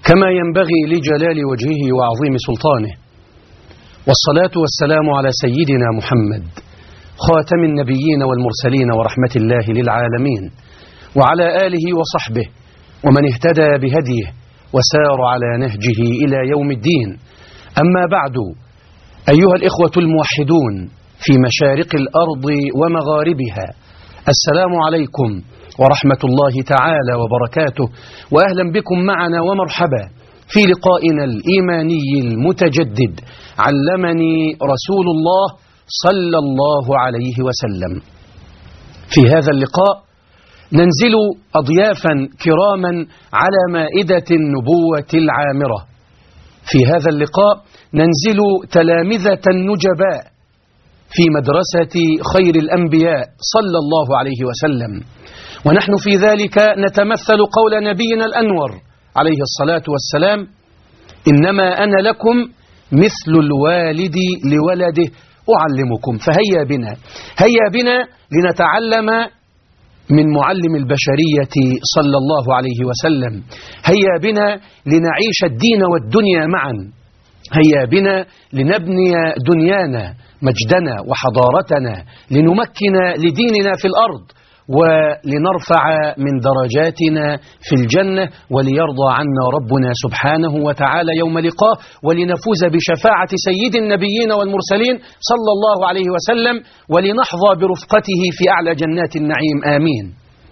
كما ينبغي لجلال وجهه وعظيم سلطانه والصلاة والسلام على سيدنا محمد خاتم النبيين والمرسلين ورحمة الله للعالمين وعلى آله وصحبه ومن اهتدى بهديه وسار على نهجه إلى يوم الدين أما بعد أيها الإخوة الموحدون في مشارق الأرض ومغاربها السلام عليكم ورحمة الله تعالى وبركاته وأهلا بكم معنا ومرحبا في لقائنا الإيماني المتجدد علمني رسول الله صلى الله عليه وسلم في هذا اللقاء ننزل أضيافا كراما على مائدة النبوة العامرة في هذا اللقاء ننزل تلامذة نجباء في مدرسة خير الأنبياء صلى الله عليه وسلم ونحن في ذلك نتمثل قول نبينا الأنور عليه الصلاة والسلام إنما أنا لكم مثل الوالد لولده أعلمكم فهيا بنا هيا بنا لنتعلم من معلم البشرية صلى الله عليه وسلم هيا بنا لنعيش الدين والدنيا معا هيا بنا لنبني دنيانا مجدنا وحضارتنا لنمكن لديننا في الأرض ولنرفع من درجاتنا في الجنة وليرضى عنا ربنا سبحانه وتعالى يوم لقاه ولنفوز بشفاعة سيد النبيين والمرسلين صلى الله عليه وسلم ولنحظى برفقته في أعلى جنات النعيم آمين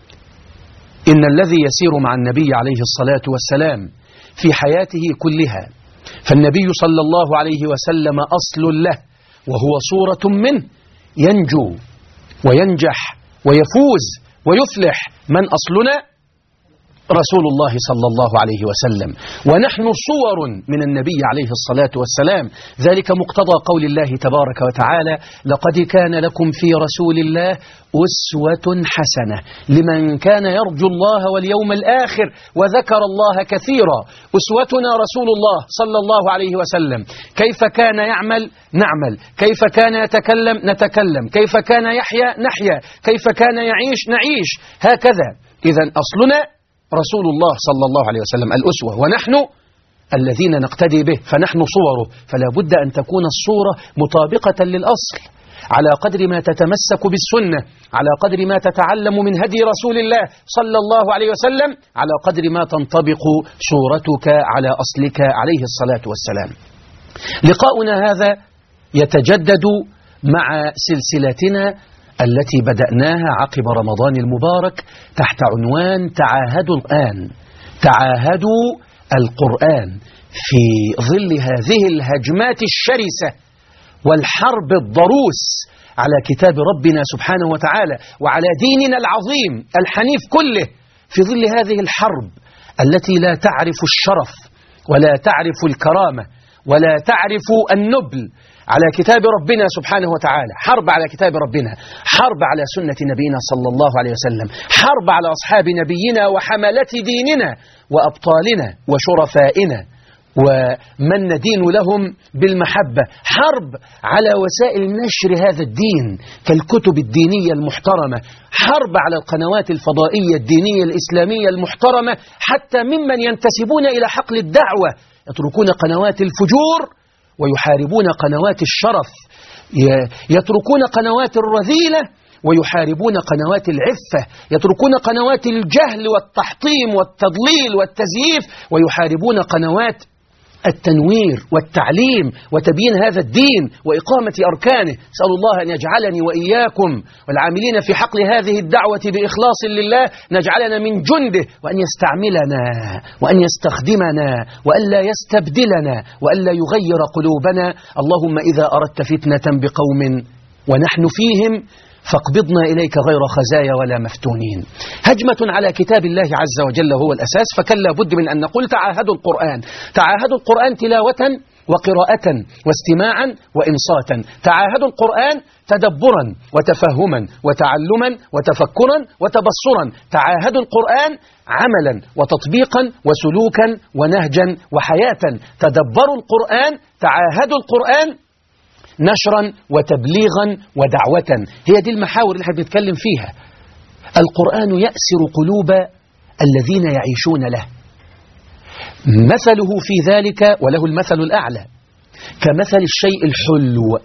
إن الذي يسير مع النبي عليه الصلاة والسلام في حياته كلها فالنبي صلى الله عليه وسلم أصل له وهو صورة منه ينجو وينجح ويفوز ويفلح من أصلنا رسول الله صلى الله عليه وسلم ونحن صور من النبي عليه الصلاة والسلام ذلك مقتضى قول الله تبارك وتعالى لقد كان لكم في رسول الله أسوة حسنة لمن كان يرجو الله واليوم الآخر وذكر الله كثيرا أسوتنا رسول الله صلى الله عليه وسلم كيف كان يعمل نعمل كيف كان يتكلم نتكلم كيف كان يحيا نحيا كيف كان يعيش نعيش هكذا إذا أصلنا رسول الله صلى الله عليه وسلم الأسوة ونحن الذين نقتدي به فنحن صوره فلا بد أن تكون الصورة مطابقة للأصل على قدر ما تتمسك بالسنة على قدر ما تتعلم من هدي رسول الله صلى الله عليه وسلم على قدر ما تنطبق صورتك على أصلك عليه الصلاة والسلام لقاؤنا هذا يتجدد مع سلسلتنا التي بدأناها عقب رمضان المبارك تحت عنوان تعاهدوا الآن تعاهدوا القرآن في ظل هذه الهجمات الشرسة والحرب الضروس على كتاب ربنا سبحانه وتعالى وعلى ديننا العظيم الحنيف كله في ظل هذه الحرب التي لا تعرف الشرف ولا تعرف الكرامة ولا تعرف النبل على كتاب ربنا سبحانه وتعالى حرب على كتاب ربنا حرب على سنة نبينا صلى الله عليه وسلم حرب على أصحاب نبينا وحملة ديننا وأبطالنا وشرفائنا ومن ندين لهم بالمحبة حرب على وسائل نشر هذا الدين كالكتب الدينية المحترمة حرب على القنوات الفضائية الدينية الإسلامية المحترمة حتى ممن ينتسبون إلى حقل الدعوة يتركون قنوات الفجور ويحاربون قنوات الشرف يتركون قنوات الرذيلة ويحاربون قنوات العفة يتركون قنوات الجهل والتحطيم والتضليل والتزييف ويحاربون قنوات التنوير والتعليم وتبيين هذا الدين وإقامة أركانه أسأل الله أن يجعلني وإياكم والعاملين في حقل هذه الدعوة بإخلاص لله نجعلنا من جنده وأن يستعملنا وأن يستخدمنا وأن لا يستبدلنا وأن لا يغير قلوبنا اللهم إذا أردت فتنة بقوم ونحن فيهم فاقبضنا إليك غير خزايا ولا مفتونين هجمة على كتاب الله عز وجل هو الأساس فكان لابد من أن نقول تعاهدوا القرآن تعاهدوا القرآن تلاوة وقراءة واستماعا وإنصاتا تعاهدوا القرآن تدبرا وتفهما وتعلما وتفكرا وتبصرا تعاهدوا القرآن عملا وتطبيقا وسلوكا ونهجا وحياة تدبروا القرآن تعاهدوا القرآن نشرا وتبليغا ودعوة هي دي المحاور اللي احنا بنتكلم فيها القرآن يأسر قلوب الذين يعيشون له مثله في ذلك وله المثل الأعلى كمثل الشيء الحلو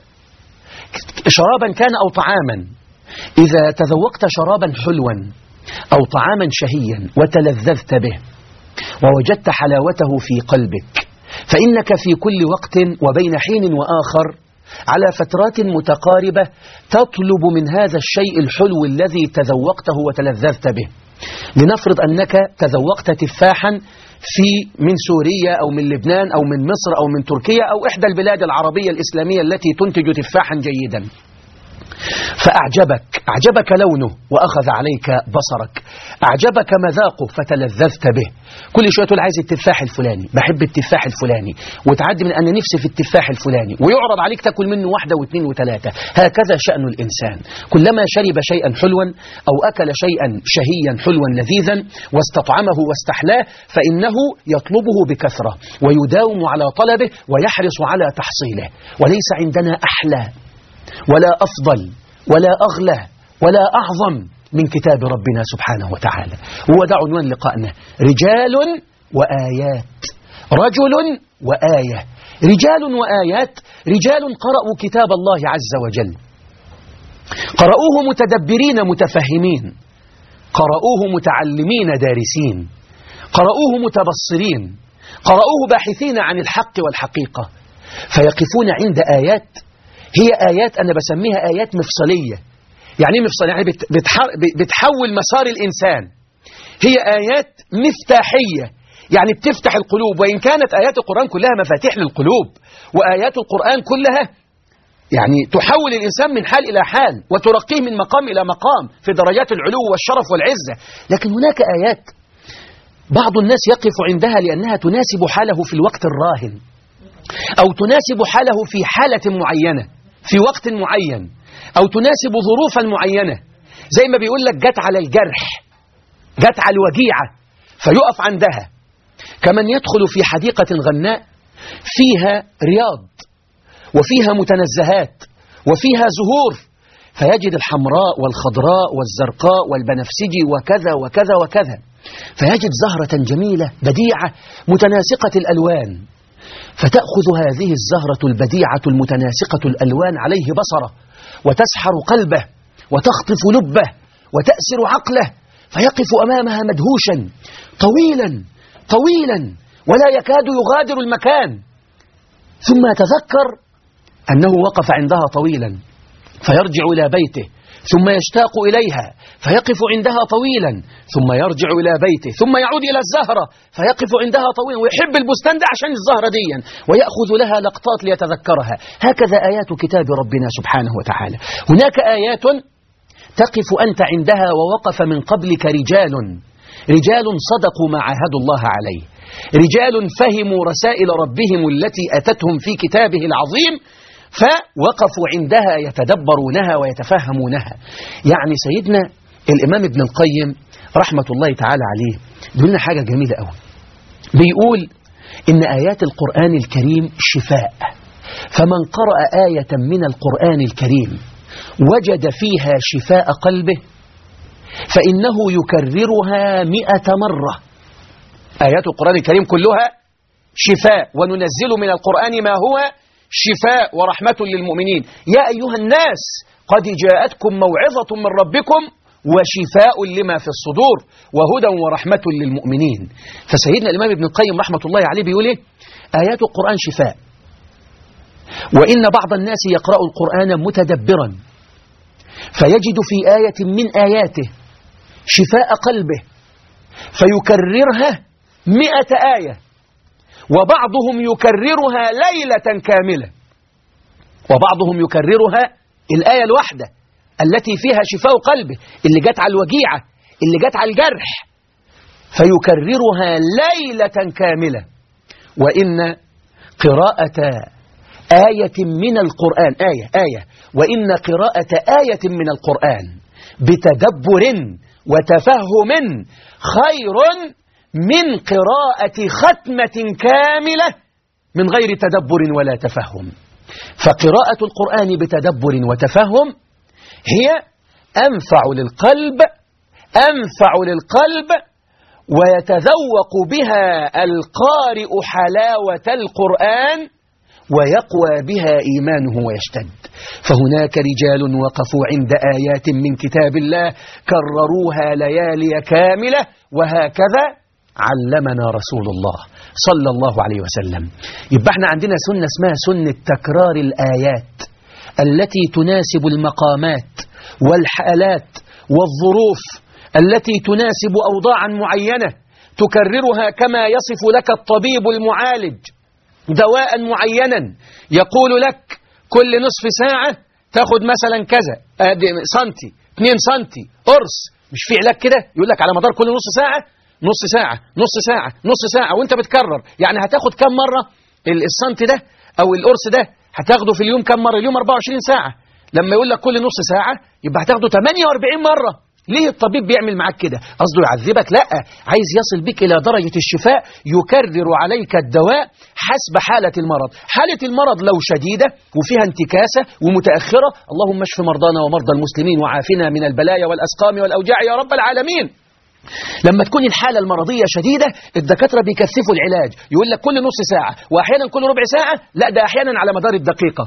شرابا كان أو طعاما إذا تذوقت شرابا حلوا أو طعاما شهيا وتلذذت به ووجدت حلاوته في قلبك فإنك في كل وقت وبين حين وآخر على فترات متقاربة تطلب من هذا الشيء الحلو الذي تذوقته وتلذذت به لنفرض أنك تذوقت تفاحا في من سوريا أو من لبنان أو من مصر أو من تركيا أو إحدى البلاد العربية الإسلامية التي تنتج تفاحا جيدا فأعجبك أعجبك لونه وأخذ عليك بصرك أعجبك مذاقه فتلذذت به كل شوية تقول عايز التفاح الفلاني بحب التفاح الفلاني وتعدي من أن نفسي في التفاح الفلاني ويعرض عليك تاكل منه واحدة واثنين وثلاثة هكذا شأن الإنسان كلما شرب شيئا حلوا أو أكل شيئا شهيا حلوا لذيذا واستطعمه واستحلاه فإنه يطلبه بكثرة ويداوم على طلبه ويحرص على تحصيله وليس عندنا أحلى ولا أفضل ولا أغلى ولا أعظم من كتاب ربنا سبحانه وتعالى هو ده عنوان لقائنا رجال وآيات رجل وآية رجال وآيات رجال قرأوا كتاب الله عز وجل قرأوه متدبرين متفهمين قرأوه متعلمين دارسين قرأوه متبصرين قرأوه باحثين عن الحق والحقيقة فيقفون عند آيات هي آيات أنا بسميها آيات مفصلية يعني ايه مفصلية يعني بتحول مسار الإنسان هي آيات مفتاحية يعني بتفتح القلوب وإن كانت آيات القرآن كلها مفاتيح للقلوب وآيات القرآن كلها يعني تحول الإنسان من حال إلى حال وترقيه من مقام إلى مقام في درجات العلو والشرف والعزة لكن هناك آيات بعض الناس يقف عندها لأنها تناسب حاله في الوقت الراهن أو تناسب حاله في حالة معينة في وقت معين أو تناسب ظروفا معينة زي ما بيقول لك جت على الجرح جت على الوجيعة فيقف عندها كمن يدخل في حديقة غناء فيها رياض وفيها متنزهات وفيها زهور فيجد الحمراء والخضراء والزرقاء والبنفسجي وكذا وكذا وكذا فيجد زهرة جميلة بديعة متناسقة الألوان فتأخذ هذه الزهرة البديعة المتناسقة الألوان عليه بصره وتسحر قلبه وتخطف لبه وتأسر عقله فيقف أمامها مدهوشا طويلا طويلا ولا يكاد يغادر المكان ثم يتذكر أنه وقف عندها طويلا فيرجع إلى بيته ثم يشتاق إليها فيقف عندها طويلا ثم يرجع إلى بيته ثم يعود إلى الزهرة فيقف عندها طويلا ويحب البستان ده عشان الزهرة دي ويأخذ لها لقطات ليتذكرها هكذا آيات كتاب ربنا سبحانه وتعالى هناك آيات تقف أنت عندها ووقف من قبلك رجال رجال صدقوا ما عاهدوا الله عليه رجال فهموا رسائل ربهم التي أتتهم في كتابه العظيم فوقفوا عندها يتدبرونها ويتفهمونها يعني سيدنا الإمام ابن القيم رحمة الله تعالى عليه بيقول لنا حاجة جميلة قوي بيقول إن آيات القرآن الكريم شفاء فمن قرأ آية من القرآن الكريم وجد فيها شفاء قلبه فإنه يكررها مئة مرة آيات القرآن الكريم كلها شفاء وننزل من القرآن ما هو شفاء ورحمة للمؤمنين يا أيها الناس قد جاءتكم موعظة من ربكم وشفاء لما في الصدور وهدى ورحمة للمؤمنين فسيدنا الإمام ابن القيم رحمة الله عليه بيقول إيه؟ آيات القرآن شفاء وإن بعض الناس يقرأ القرآن متدبرا فيجد في آية من آياته شفاء قلبه فيكررها مئة آية وبعضهم يكررها ليلة كاملة وبعضهم يكررها الآية الواحدة التي فيها شفاء قلبه اللي جت على الوجيعة اللي جت على الجرح فيكررها ليلة كاملة وإن قراءة آية من القرآن آية آية وإن قراءة آية من القرآن بتدبر وتفهم خير من قراءة ختمة كاملة من غير تدبر ولا تفهم فقراءة القرآن بتدبر وتفهم هي أنفع للقلب أنفع للقلب ويتذوق بها القارئ حلاوة القرآن ويقوى بها إيمانه ويشتد فهناك رجال وقفوا عند آيات من كتاب الله كرروها ليالي كاملة وهكذا علمنا رسول الله صلى الله عليه وسلم يبقى احنا عندنا سنة اسمها سنة تكرار الآيات التي تناسب المقامات والحالات والظروف التي تناسب أوضاعا معينة تكررها كما يصف لك الطبيب المعالج دواء معينا يقول لك كل نصف ساعة تاخد مثلا كذا سنتي 2 سنتي قرص مش في علاج كده يقول لك على مدار كل نص ساعة نص ساعة نص ساعة نص ساعة وانت بتكرر يعني هتاخد كم مرة السنتي ده او القرص ده هتاخده في اليوم كم مرة اليوم 24 ساعة لما يقول لك كل نص ساعة يبقى هتاخده 48 مرة ليه الطبيب بيعمل معاك كده قصده يعذبك لا عايز يصل بك إلى درجة الشفاء يكرر عليك الدواء حسب حالة المرض حالة المرض لو شديدة وفيها انتكاسة ومتأخرة اللهم اشف مرضانا ومرضى المسلمين وعافنا من البلايا والأسقام والأوجاع يا رب العالمين لما تكون الحالة المرضية شديدة الدكاترة بيكثفوا العلاج يقول لك كل نص ساعة وأحيانا كل ربع ساعة لا ده أحيانا على مدار الدقيقة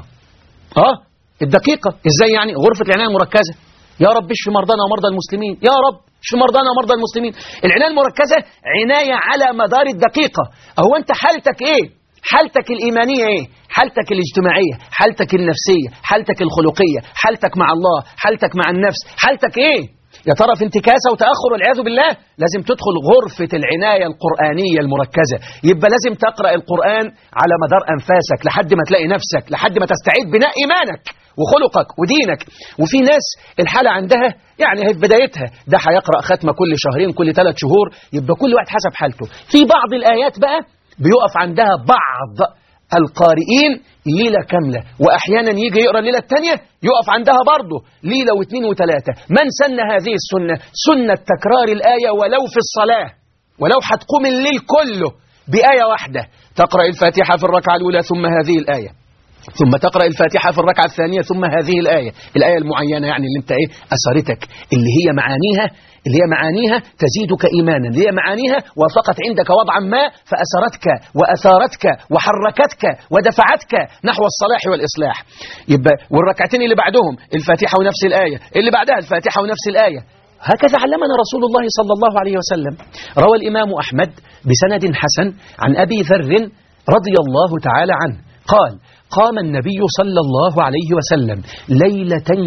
آه الدقيقة إزاي يعني غرفة العناية المركزة يا رب اشف مرضانا ومرضى المسلمين يا رب اشف مرضانا ومرضى المسلمين العناية المركزة عناية على مدار الدقيقة هو أنت حالتك إيه حالتك الإيمانية إيه حالتك الاجتماعية حالتك النفسية حالتك الخلقية حالتك مع الله حالتك مع النفس حالتك إيه يا ترى في انتكاسة وتأخر والعياذ بالله لازم تدخل غرفة العناية القرآنية المركزة يبقى لازم تقرأ القرآن على مدار أنفاسك لحد ما تلاقي نفسك لحد ما تستعيد بناء إيمانك وخلقك ودينك وفي ناس الحالة عندها يعني هي في بدايتها ده هيقرأ ختمة كل شهرين كل ثلاث شهور يبقى كل واحد حسب حالته في بعض الآيات بقى بيقف عندها بعض القارئين ليلة كاملة وأحيانا يجي يقرأ الليلة الثانية يقف عندها برضه ليلة واثنين وثلاثة من سن هذه السنة سنة تكرار الآية ولو في الصلاة ولو هتقوم الليل كله بآية واحدة تقرأ الفاتحة في الركعة الأولى ثم هذه الآية ثم تقرأ الفاتحة في الركعة الثانية ثم هذه الآية الآية المعينة يعني اللي انت ايه أثرتك اللي هي معانيها اللي هي معانيها تزيدك إيمانا اللي هي معانيها وافقت عندك وضعا ما فأثرتك وأثارتك وحركتك ودفعتك نحو الصلاح والإصلاح يبقى والركعتين اللي بعدهم الفاتحة ونفس الآية اللي بعدها الفاتحة ونفس الآية هكذا علمنا رسول الله صلى الله عليه وسلم روى الإمام أحمد بسند حسن عن أبي ذر رضي الله تعالى عنه قال قام النبي صلى الله عليه وسلم ليلة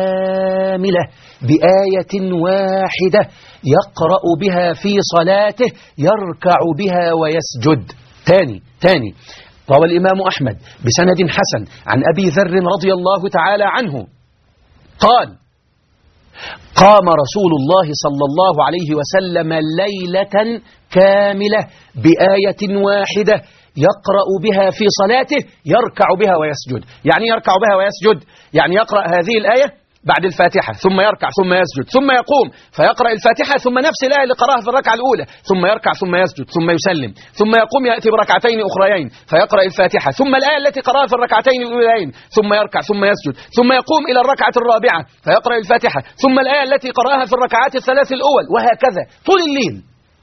كاملة بآية واحدة يقرأ بها في صلاته يركع بها ويسجد تاني تاني روى الإمام أحمد بسند حسن عن أبي ذر رضي الله تعالى عنه قال قام رسول الله صلى الله عليه وسلم ليلة كاملة بآية واحدة يقرأ بها في صلاته يركع بها ويسجد يعني يركع بها ويسجد يعني يقرأ هذه الآية بعد الفاتحة ثم يركع ثم يسجد ثم يقوم فيقرأ الفاتحة ثم نفس الآية اللي قرأها في الركعة الأولى ثم يركع ثم يسجد ثم يسلم ثم يقوم يأتي بركعتين أخريين فيقرأ الفاتحة ثم الآية التي قرأها في الركعتين الأوليين ثم يركع ثم يسجد ثم يقوم إلى الركعة الرابعة فيقرأ الفاتحة ثم الآية التي قرأها في الركعات الثلاث الأول وهكذا طول الليل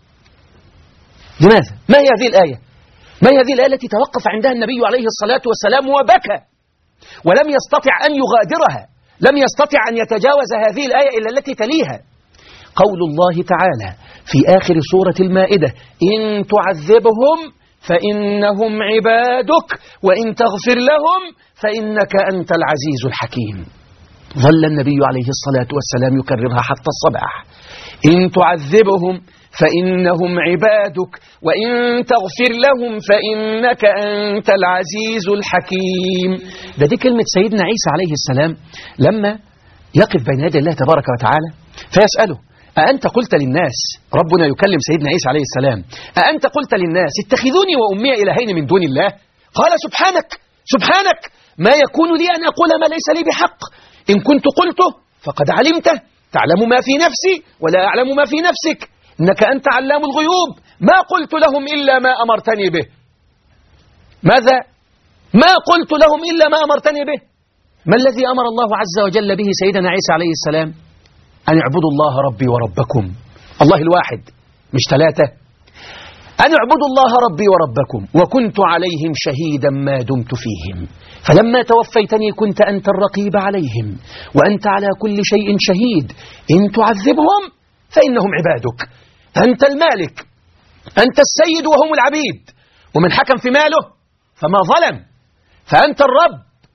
لماذا؟ ما هي هذه الآية؟ ما هي هذه الآية التي توقف عندها النبي عليه الصلاة والسلام وبكى ولم يستطع أن يغادرها لم يستطع أن يتجاوز هذه الآية إلا التي تليها قول الله تعالى في آخر سورة المائدة إن تعذبهم فإنهم عبادك وإن تغفر لهم فإنك أنت العزيز الحكيم ظل النبي عليه الصلاة والسلام يكررها حتى الصباح إن تعذبهم فإنهم عبادك وإن تغفر لهم فإنك أنت العزيز الحكيم ده دي كلمة سيدنا عيسى عليه السلام لما يقف بين يدي الله تبارك وتعالى فيسأله أأنت قلت للناس ربنا يكلم سيدنا عيسى عليه السلام أأنت قلت للناس اتخذوني وأمي إلهين من دون الله قال سبحانك سبحانك ما يكون لي أن أقول ما ليس لي بحق إن كنت قلته فقد علمته تعلم ما في نفسي ولا أعلم ما في نفسك إنك أنت علام الغيوب ما قلت لهم إلا ما أمرتني به ماذا؟ ما قلت لهم إلا ما أمرتني به ما الذي أمر الله عز وجل به سيدنا عيسى عليه السلام أن اعبدوا الله ربي وربكم الله الواحد مش ثلاثة أن اعبدوا الله ربي وربكم وكنت عليهم شهيدا ما دمت فيهم فلما توفيتني كنت أنت الرقيب عليهم وأنت على كل شيء شهيد إن تعذبهم فإنهم عبادك أنت المالك أنت السيد وهم العبيد ومن حكم في ماله فما ظلم فأنت الرب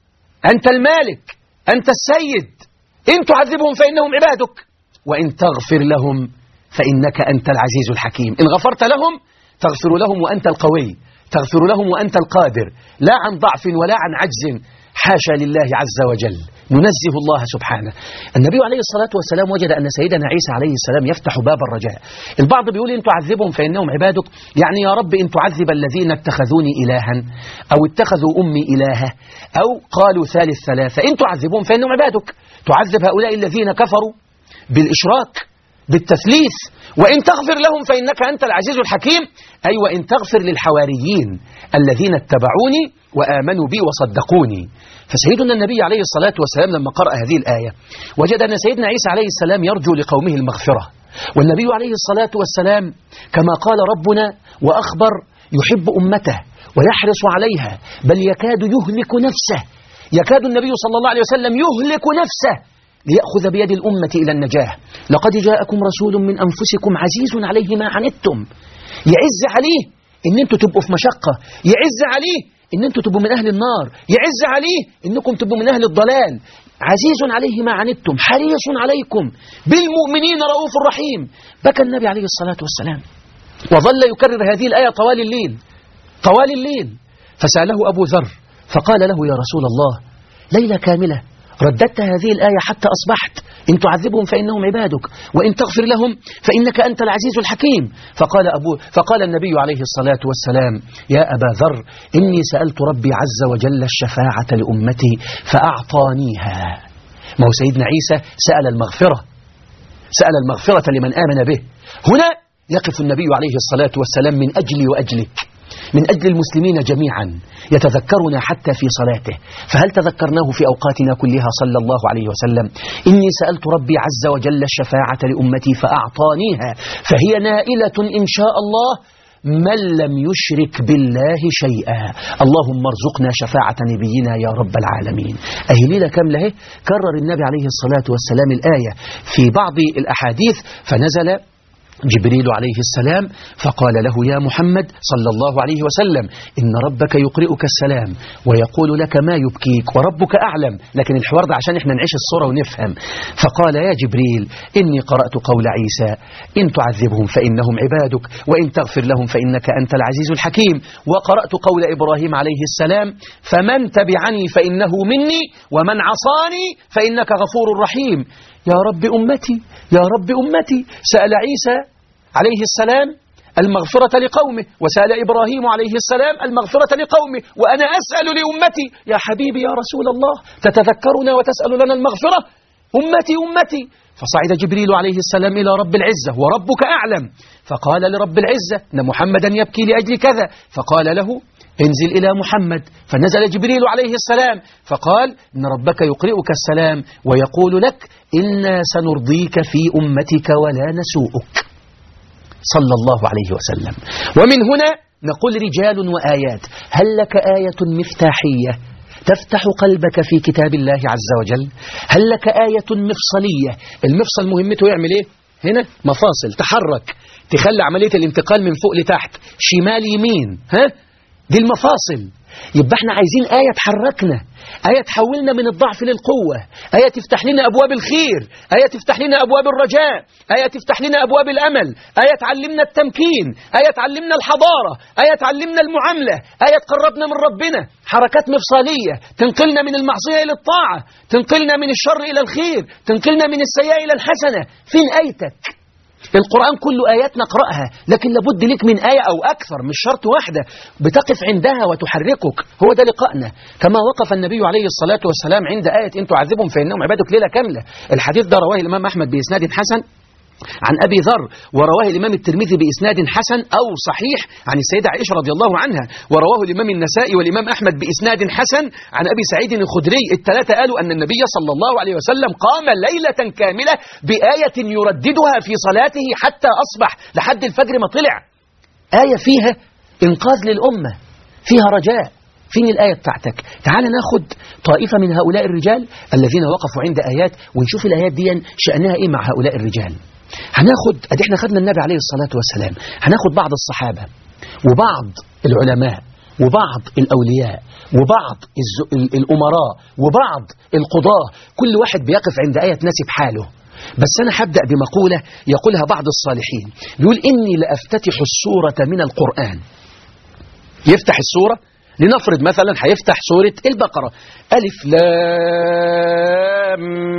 أنت المالك أنت السيد إن تعذبهم فإنهم عبادك وإن تغفر لهم فإنك أنت العزيز الحكيم إن غفرت لهم تغفر لهم وأنت القوي تغفر لهم وأنت القادر لا عن ضعف ولا عن عجز حاشا لله عز وجل ننزه الله سبحانه النبي عليه الصلاة والسلام وجد أن سيدنا عيسى عليه السلام يفتح باب الرجاء البعض بيقول إن تعذبهم فإنهم عبادك يعني يا رب إن تعذب الذين اتخذوني إلها أو اتخذوا أمي إلها أو قالوا ثالث ثلاثة إن تعذبهم فإنهم عبادك تعذب هؤلاء الذين كفروا بالإشراك بالتثليث وإن تغفر لهم فإنك أنت العزيز الحكيم أي وإن تغفر للحواريين الذين اتبعوني وآمنوا بي وصدقوني فسيدنا النبي عليه الصلاة والسلام لما قرأ هذه الآية وجد أن سيدنا عيسى عليه السلام يرجو لقومه المغفرة والنبي عليه الصلاة والسلام كما قال ربنا وأخبر يحب أمته ويحرص عليها بل يكاد يهلك نفسه يكاد النبي صلى الله عليه وسلم يهلك نفسه ليأخذ بيد الأمة إلى النجاة لقد جاءكم رسول من أنفسكم عزيز عليه ما عنتم يعز عليه إن أنتم تبقوا في مشقة يعز عليه إن أنتم تبقوا من أهل النار يعز عليه إنكم تبقوا من أهل الضلال عزيز عليه ما عنتم حريص عليكم بالمؤمنين رؤوف رحيم بكى النبي عليه الصلاة والسلام وظل يكرر هذه الآية طوال الليل طوال الليل فسأله أبو ذر فقال له يا رسول الله ليلة كاملة رددت هذه الآية حتى أصبحت إن تعذبهم فإنهم عبادك وإن تغفر لهم فإنك أنت العزيز الحكيم فقال, أبو فقال النبي عليه الصلاة والسلام يا أبا ذر إني سألت ربي عز وجل الشفاعة لأمتي فأعطانيها ما هو سيدنا عيسى سأل المغفرة سأل المغفرة لمن آمن به هنا يقف النبي عليه الصلاة والسلام من أجلي وأجلك من أجل المسلمين جميعا يتذكرنا حتى في صلاته فهل تذكرناه في أوقاتنا كلها صلى الله عليه وسلم إني سألت ربي عز وجل الشفاعة لأمتي فأعطانيها فهي نائلة إن شاء الله من لم يشرك بالله شيئا اللهم ارزقنا شفاعة نبينا يا رب العالمين أهي ليلة كاملة كرر النبي عليه الصلاة والسلام الآية في بعض الأحاديث فنزل جبريل عليه السلام فقال له يا محمد صلى الله عليه وسلم إن ربك يقرئك السلام ويقول لك ما يبكيك وربك أعلم لكن الحوار ده عشان احنا نعيش الصورة ونفهم فقال يا جبريل إني قرأت قول عيسى إن تعذبهم فإنهم عبادك وإن تغفر لهم فإنك أنت العزيز الحكيم وقرأت قول إبراهيم عليه السلام فمن تبعني فإنه مني ومن عصاني فإنك غفور رحيم يا رب أمتي يا رب أمتي سأل عيسى عليه السلام المغفرة لقومه وسأل إبراهيم عليه السلام المغفرة لقومه وأنا أسأل لأمتي يا حبيبي يا رسول الله تتذكرنا وتسأل لنا المغفرة أمتي أمتي فصعد جبريل عليه السلام إلى رب العزة وربك أعلم فقال لرب العزة أن محمدا يبكي لأجل كذا فقال له انزل إلى محمد فنزل جبريل عليه السلام فقال إن ربك يقرئك السلام ويقول لك إنا سنرضيك في أمتك ولا نسوءك صلى الله عليه وسلم ومن هنا نقول رجال وآيات هل لك آية مفتاحية تفتح قلبك في كتاب الله عز وجل هل لك آية مفصلية المفصل مهمته يعمل ايه هنا مفاصل تحرك تخلي عملية الانتقال من فوق لتحت شمال يمين ها دي المفاصل يبقى احنا عايزين آية تحركنا آية تحولنا من الضعف للقوة آية تفتح لنا أبواب الخير آية تفتح لنا أبواب الرجاء آية تفتح لنا أبواب الأمل آية تعلمنا التمكين آية تعلمنا الحضارة آية تعلمنا المعاملة آية تقربنا من ربنا حركات مفصلية تنقلنا من المعصية إلى الطاعة تنقلنا من الشر إلى الخير تنقلنا من السيئة إلى الحسنة فين آيتك القرآن كله آيات نقرأها لكن لابد لك من آية أو أكثر مش شرط واحدة بتقف عندها وتحركك هو ده لقائنا كما وقف النبي عليه الصلاة والسلام عند آية إن تعذبهم فإنهم عبادك ليلة كاملة الحديث ده رواه الإمام أحمد بإسناد حسن عن أبي ذر ورواه الإمام الترمذي بإسناد حسن أو صحيح عن السيدة عائشة رضي الله عنها ورواه الإمام النسائي والإمام أحمد بإسناد حسن عن أبي سعيد الخدري الثلاثة قالوا أن النبي صلى الله عليه وسلم قام ليلة كاملة بآية يرددها في صلاته حتى أصبح لحد الفجر ما طلع آية فيها إنقاذ للأمة فيها رجاء فين الآية بتاعتك تعال ناخد طائفة من هؤلاء الرجال الذين وقفوا عند آيات ونشوف الآيات دي شأنها إيه مع هؤلاء الرجال هناخد ادي احنا خدنا النبي عليه الصلاة والسلام هناخد بعض الصحابة وبعض العلماء وبعض الأولياء وبعض الأمراء وبعض القضاة كل واحد بيقف عند آية تناسب حاله بس أنا هبدأ بمقولة يقولها بعض الصالحين بيقول إني لأفتتح السورة من القرآن يفتح السورة لنفرض مثلا هيفتح سورة البقرة ألف لام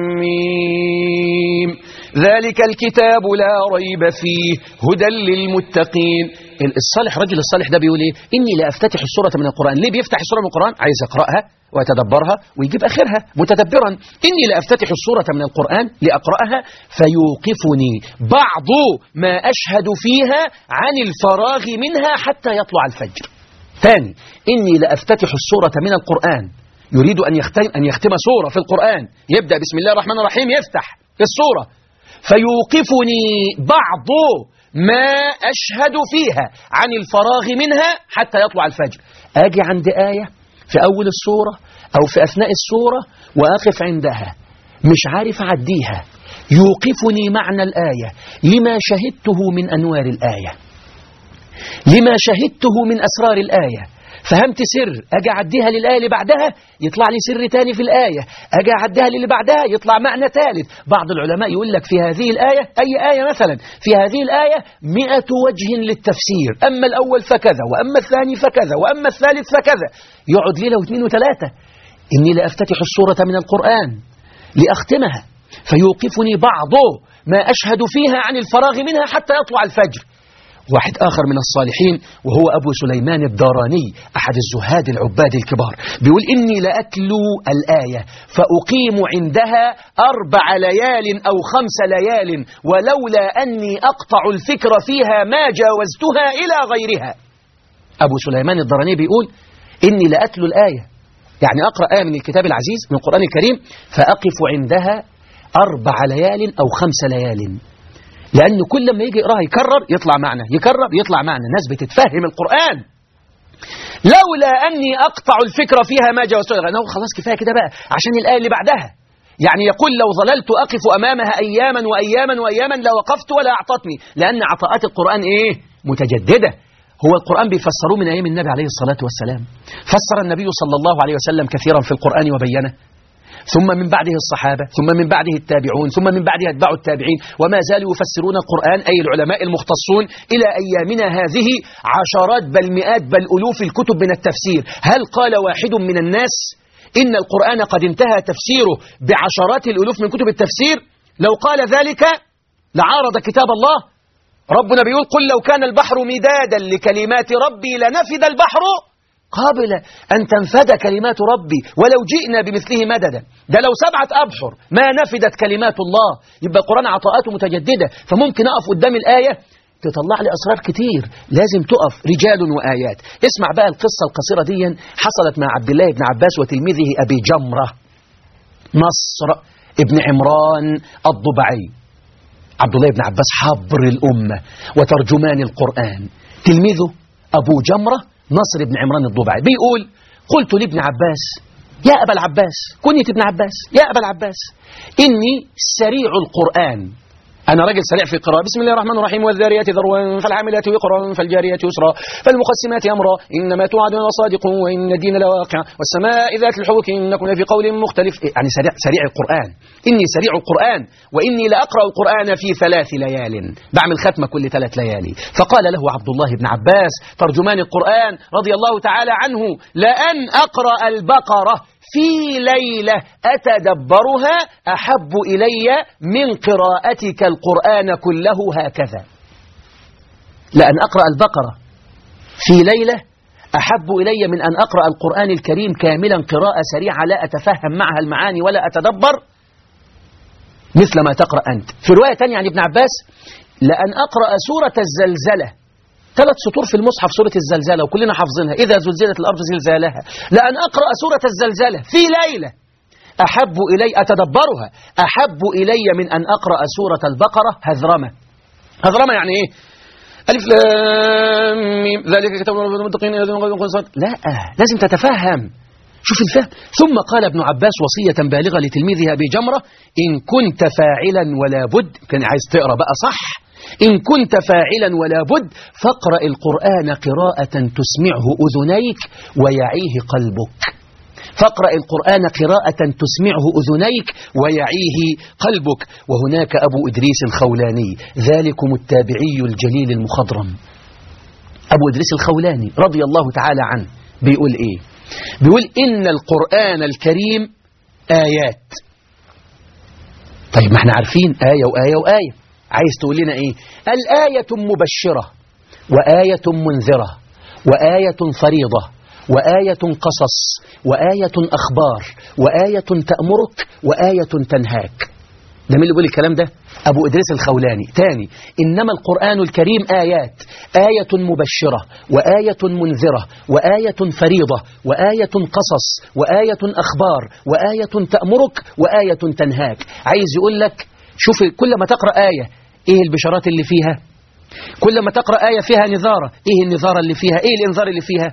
ميم ذلك الكتاب لا ريب فيه هدى للمتقين الصالح رجل الصالح ده بيقول ايه اني لا افتتح السوره من القران ليه بيفتح السوره من القران عايز يقراها ويتدبرها ويجيب اخرها متدبرا اني لا افتتح السوره من القران لاقراها فيوقفني بعض ما اشهد فيها عن الفراغ منها حتى يطلع الفجر ثاني اني لا افتتح السوره من القران يريد ان يختم ان يختم سوره في القران يبدا بسم الله الرحمن الرحيم يفتح السوره فيوقفني بعض ما أشهد فيها عن الفراغ منها حتى يطلع الفجر أجي عند آية في أول السورة أو في أثناء السورة وأقف عندها مش عارف أعديها يوقفني معنى الآية لما شهدته من أنوار الآية لما شهدته من أسرار الآية فهمت سر أجي أعديها للآية اللي بعدها يطلع لي سر تاني في الآية أجي أعديها للي بعدها يطلع معنى ثالث بعض العلماء يقول لك في هذه الآية أي آية مثلا في هذه الآية مئة وجه للتفسير أما الأول فكذا وأما الثاني فكذا وأما الثالث فكذا يقعد ليلة واثنين وثلاثة إني لأفتتح السورة من القرآن لأختمها فيوقفني بعض ما أشهد فيها عن الفراغ منها حتى يطلع الفجر واحد آخر من الصالحين وهو أبو سليمان الداراني أحد الزهاد العباد الكبار بيقول إني لأتلو الآية فأقيم عندها أربع ليال أو خمس ليال ولولا أني أقطع الفكر فيها ما جاوزتها إلى غيرها أبو سليمان الداراني بيقول إني لأتلو الآية يعني أقرأ آية من الكتاب العزيز من القرآن الكريم فأقف عندها أربع ليال أو خمس ليال لأنه كل ما يجي يقراها يكرر يطلع معنى يكرر يطلع معنى الناس بتتفهم القرآن لولا أني أقطع الفكرة فيها ما جاوزت أنه خلاص كفاية كده بقى عشان الآية اللي بعدها يعني يقول لو ظللت أقف أمامها أياما وأياما وأياما لوقفت ولا أعطتني لأن عطاءات القرآن إيه متجددة هو القرآن بيفسروه من أيام النبي عليه الصلاة والسلام فسر النبي صلى الله عليه وسلم كثيرا في القرآن وبينه ثم من بعده الصحابة ثم من بعده التابعون ثم من بعده أتباع التابعين وما زالوا يفسرون القرآن أي العلماء المختصون إلى أيامنا هذه عشرات بل مئات بل ألوف الكتب من التفسير هل قال واحد من الناس إن القرآن قد انتهى تفسيره بعشرات الألوف من كتب التفسير لو قال ذلك لعارض كتاب الله ربنا بيقول قل لو كان البحر مدادا لكلمات ربي لنفد البحر قابل أن تنفد كلمات ربي ولو جئنا بمثله مددا ده لو سبعة أبحر ما نفدت كلمات الله يبقى القرآن عطاءاته متجددة فممكن أقف قدام الآية تطلع لي أسرار كتير لازم تقف رجال وآيات اسمع بقى القصة القصيرة دي حصلت مع عبد الله بن عباس وتلميذه أبي جمرة نصر ابن عمران الضبعي عبد الله بن عباس حبر الأمة وترجمان القرآن تلميذه أبو جمرة نصر بن عمران الضبعي بيقول قلت لابن عباس يا أبا العباس كنية ابن عباس يا أبا العباس إني سريع القرآن أنا راجل سريع في القراءة بسم الله الرحمن الرحيم والذاريات ذروا فالعاملات وقرا فالجاريات يسرا فالمقسمات أمرا إنما توعدون لصادق وإن الدين لواقع والسماء ذات الحبك إنكم في قول مختلف يعني سريع, سريع القرآن إني سريع القرآن وإني لأقرأ القرآن في ثلاث ليال بعمل ختمة كل ثلاث ليالي فقال له عبد الله بن عباس ترجمان القرآن رضي الله تعالى عنه لأن أقرأ البقرة في ليلة أتدبرها أحب إلي من قراءتك القرآن كله هكذا لأن أقرأ البقرة في ليلة أحب إلي من أن أقرأ القرآن الكريم كاملا قراءة سريعة لا أتفهم معها المعاني ولا أتدبر مثل ما تقرأ أنت في رواية تانية عن ابن عباس لأن أقرأ سورة الزلزلة ثلاث سطور في المصحف سورة الزلزلة وكلنا حافظينها إذا زلزلت الأرض زلزالها لأن أقرأ سورة الزلزلة في ليلة أحب إلي أتدبرها أحب إلي من أن أقرأ سورة البقرة هذرمة هذرمة يعني إيه ألف لام ميم ذلك كتاب رب المتقين لا لازم تتفهم شوف الفهم ثم قال ابن عباس وصية بالغة لتلميذه أبي جمرة إن كنت فاعلا ولا بد كان عايز تقرأ بقى صح إن كنت فاعلا ولا بد فاقرأ القرآن قراءة تسمعه أذنيك ويعيه قلبك فاقرأ القرآن قراءة تسمعه أذنيك ويعيه قلبك وهناك أبو إدريس الخولاني ذلكم التابعي الجليل المخضرم أبو إدريس الخولاني رضي الله تعالى عنه بيقول إيه بيقول إن القرآن الكريم آيات طيب ما احنا عارفين آية وآية وآية عايز تقول لنا إيه الآية مبشرة وآية منذرة وآية فريضة وآية قصص وآية أخبار وآية تأمرك وآية تنهاك ده مين اللي بيقول الكلام ده أبو إدريس الخولاني تاني إنما القرآن الكريم آيات آية مبشرة وآية منذرة وآية فريضة وآية قصص وآية أخبار وآية تأمرك وآية تنهاك عايز يقول لك شوف كل ما تقرأ آية إيه البشارات اللي فيها كل ما تقرأ آية فيها نذارة إيه النذارة اللي فيها إيه الإنذار اللي فيها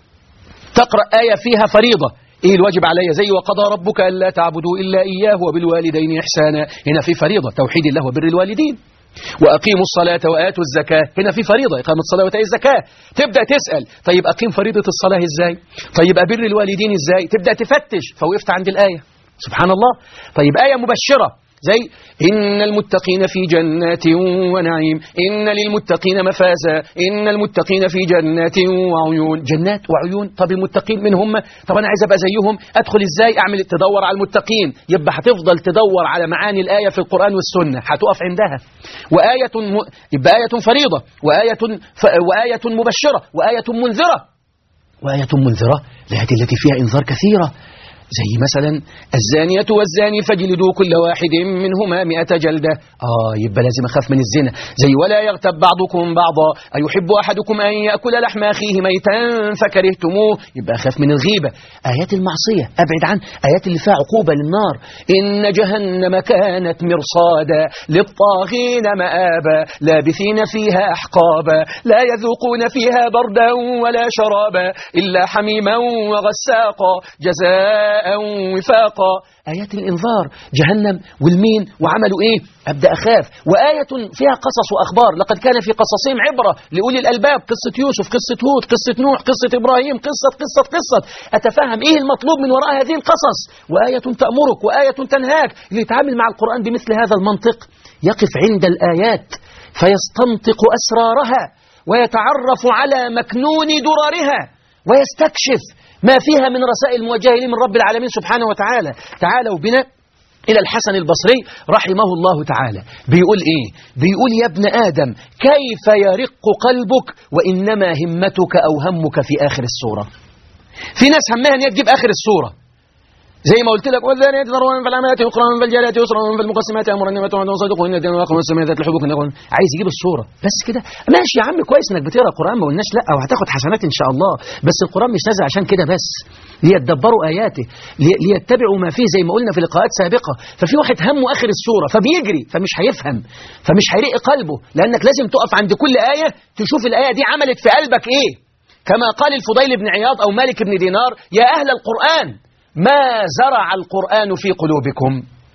تقرأ آية فيها فريضة إيه الواجب علي زي وقضى ربك ألا تعبدوا إلا إياه وبالوالدين إحسانا هنا في فريضة توحيد الله وبر الوالدين وأقيموا الصلاة وآتوا الزكاة هنا في فريضة إقامة الصلاة وآتاء الزكاة تبدأ تسأل طيب أقيم فريضة الصلاة إزاي طيب أبر الوالدين إزاي تبدأ تفتش فوقفت عند الآية سبحان الله طيب آية مبشرة زي إن المتقين في جنات ونعيم إن للمتقين مفازا إن المتقين في جنات وعيون جنات وعيون طب المتقين من هم طب أنا عايز أبقى زيهم أدخل إزاي أعمل تدور على المتقين يبقى هتفضل تدور على معاني الآية في القرآن والسنة هتقف عندها وآية م... يبقى آية فريضة وآية ف... وآية مبشرة وآية منذرة وآية منذرة الآيات التي فيها إنذار كثيرة زي مثلا الزانية والزاني فاجلدوا كل واحد منهما مئة جلدة آه يبقى لازم أخاف من الزنا زي ولا يغتب بعضكم بعضا أيحب أحدكم أن يأكل لحم أخيه ميتا فكرهتموه يبقى أخاف من الغيبة آيات المعصية أبعد عن آيات اللي فيها عقوبة للنار إن جهنم كانت مرصادا للطاغين مآبا لابثين فيها أحقابا لا يذوقون فيها بردا ولا شرابا إلا حميما وغساقا جزاء وفاقا آيات الإنذار جهنم والمين وعملوا إيه أبدأ أخاف وآية فيها قصص وأخبار لقد كان في قصصهم عبرة لأولي الألباب قصة يوسف قصة هود قصة نوح قصة إبراهيم قصة قصة قصة أتفهم إيه المطلوب من وراء هذه القصص وآية تأمرك وآية تنهاك اللي يتعامل مع القرآن بمثل هذا المنطق يقف عند الآيات فيستنطق أسرارها ويتعرف على مكنون دررها ويستكشف ما فيها من رسائل موجهة من رب العالمين سبحانه وتعالى تعالوا بنا إلى الحسن البصري رحمه الله تعالى بيقول إيه بيقول يا ابن آدم كيف يرق قلبك وإنما همتك أو همك في آخر السورة في ناس همها أن تجيب آخر السورة زي ما قلت لك والذاريات ذروا فالعمليات يقرا فالجاريات يسرا فالمقسمات امرا انما توعدون صادق وان الدين واقع والسماء ذات الحبوك عايز يجيب الصوره بس كده ماشي يا عم كويس انك بتقرا قران ما قلناش لا وهتاخد حسنات ان شاء الله بس القران مش نازل عشان كده بس ليتدبروا اياته ليتبعوا ما فيه زي ما قلنا في لقاءات سابقه ففي واحد همه اخر السوره فبيجري فمش هيفهم فمش هيرق قلبه لانك لازم تقف عند كل ايه تشوف الايه دي عملت في قلبك ايه كما قال الفضيل بن عياض او مالك بن دينار يا اهل القران ما زرع القرآن في قلوبكم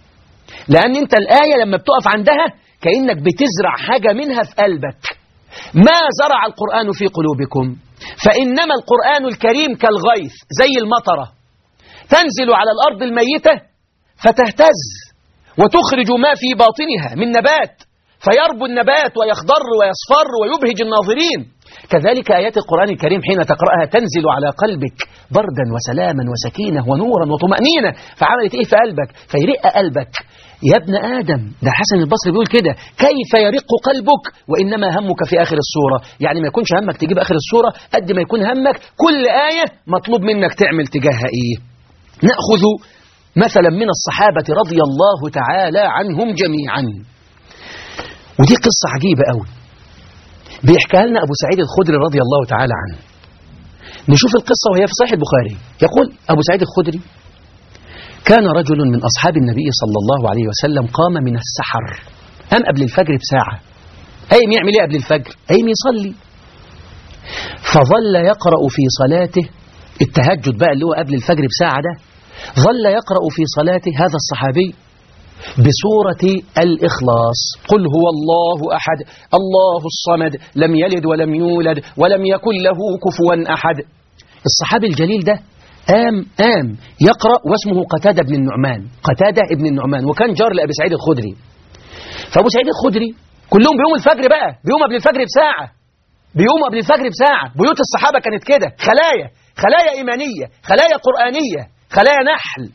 لأن أنت الآية لما بتقف عندها كأنك بتزرع حاجة منها في قلبك ما زرع القرآن في قلوبكم فإنما القرآن الكريم كالغيث زي المطرة تنزل على الأرض الميتة فتهتز وتخرج ما في باطنها من نبات فيربو النبات ويخضر ويصفر ويبهج الناظرين كذلك آيات القرآن الكريم حين تقرأها تنزل على قلبك بردا وسلاما وسكينة ونورا وطمأنينة فعملت إيه في قلبك فيرق قلبك يا ابن آدم ده حسن البصري بيقول كده كيف يرق قلبك وإنما همك في آخر السورة يعني ما يكونش همك تجيب آخر السورة قد ما يكون همك كل آية مطلوب منك تعمل تجاهها إيه نأخذ مثلا من الصحابة رضي الله تعالى عنهم جميعا ودي قصة عجيبة قوي بيحكيها لنا أبو سعيد الخدري رضي الله تعالى عنه نشوف القصة وهي في صحيح البخاري يقول أبو سعيد الخدري كان رجل من أصحاب النبي صلى الله عليه وسلم قام من السحر قام قبل الفجر بساعة أيم يعمل إيه قبل الفجر أيم يصلي فظل يقرأ في صلاته التهجد بقى اللي هو قبل الفجر بساعة ده ظل يقرأ في صلاته هذا الصحابي بسورة الإخلاص قل هو الله أحد الله الصمد لم يلد ولم يولد ولم يكن له كفوا أحد الصحابي الجليل ده آم آم يقرأ واسمه قتادة بن النعمان قتادة ابن النعمان وكان جار لأبي سعيد الخدري فأبو سعيد الخدري كلهم بيوم الفجر بقى بيوم قبل الفجر بساعة بيوم قبل الفجر بساعة بيوت الصحابة كانت كده خلايا خلايا إيمانية خلايا قرآنية خلايا نحل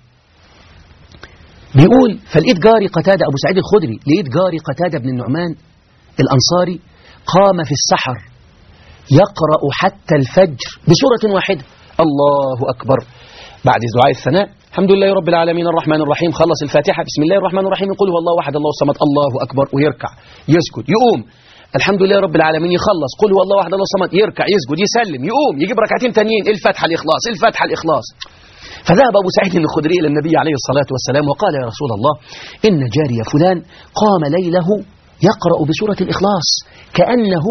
بيقول فلقيت جاري قتادة أبو سعيد الخدري لقيت جاري قتادة بن النعمان الأنصاري قام في السحر يقرأ حتى الفجر بسورة واحدة الله أكبر بعد دعاء الثناء الحمد لله رب العالمين الرحمن الرحيم خلص الفاتحة بسم الله الرحمن الرحيم يقول هو الله واحد الله الصمد الله أكبر ويركع يسجد يقوم الحمد لله رب العالمين يخلص قل هو الله واحد الله الصمد يركع يسجد يسلم يقوم يجيب ركعتين تانيين الفاتحة الإخلاص الفاتحة الإخلاص فذهب أبو سعيد الخدري إلى النبي عليه الصلاة والسلام وقال يا رسول الله إن جاري فلان قام ليله يقرأ بسورة الإخلاص كأنه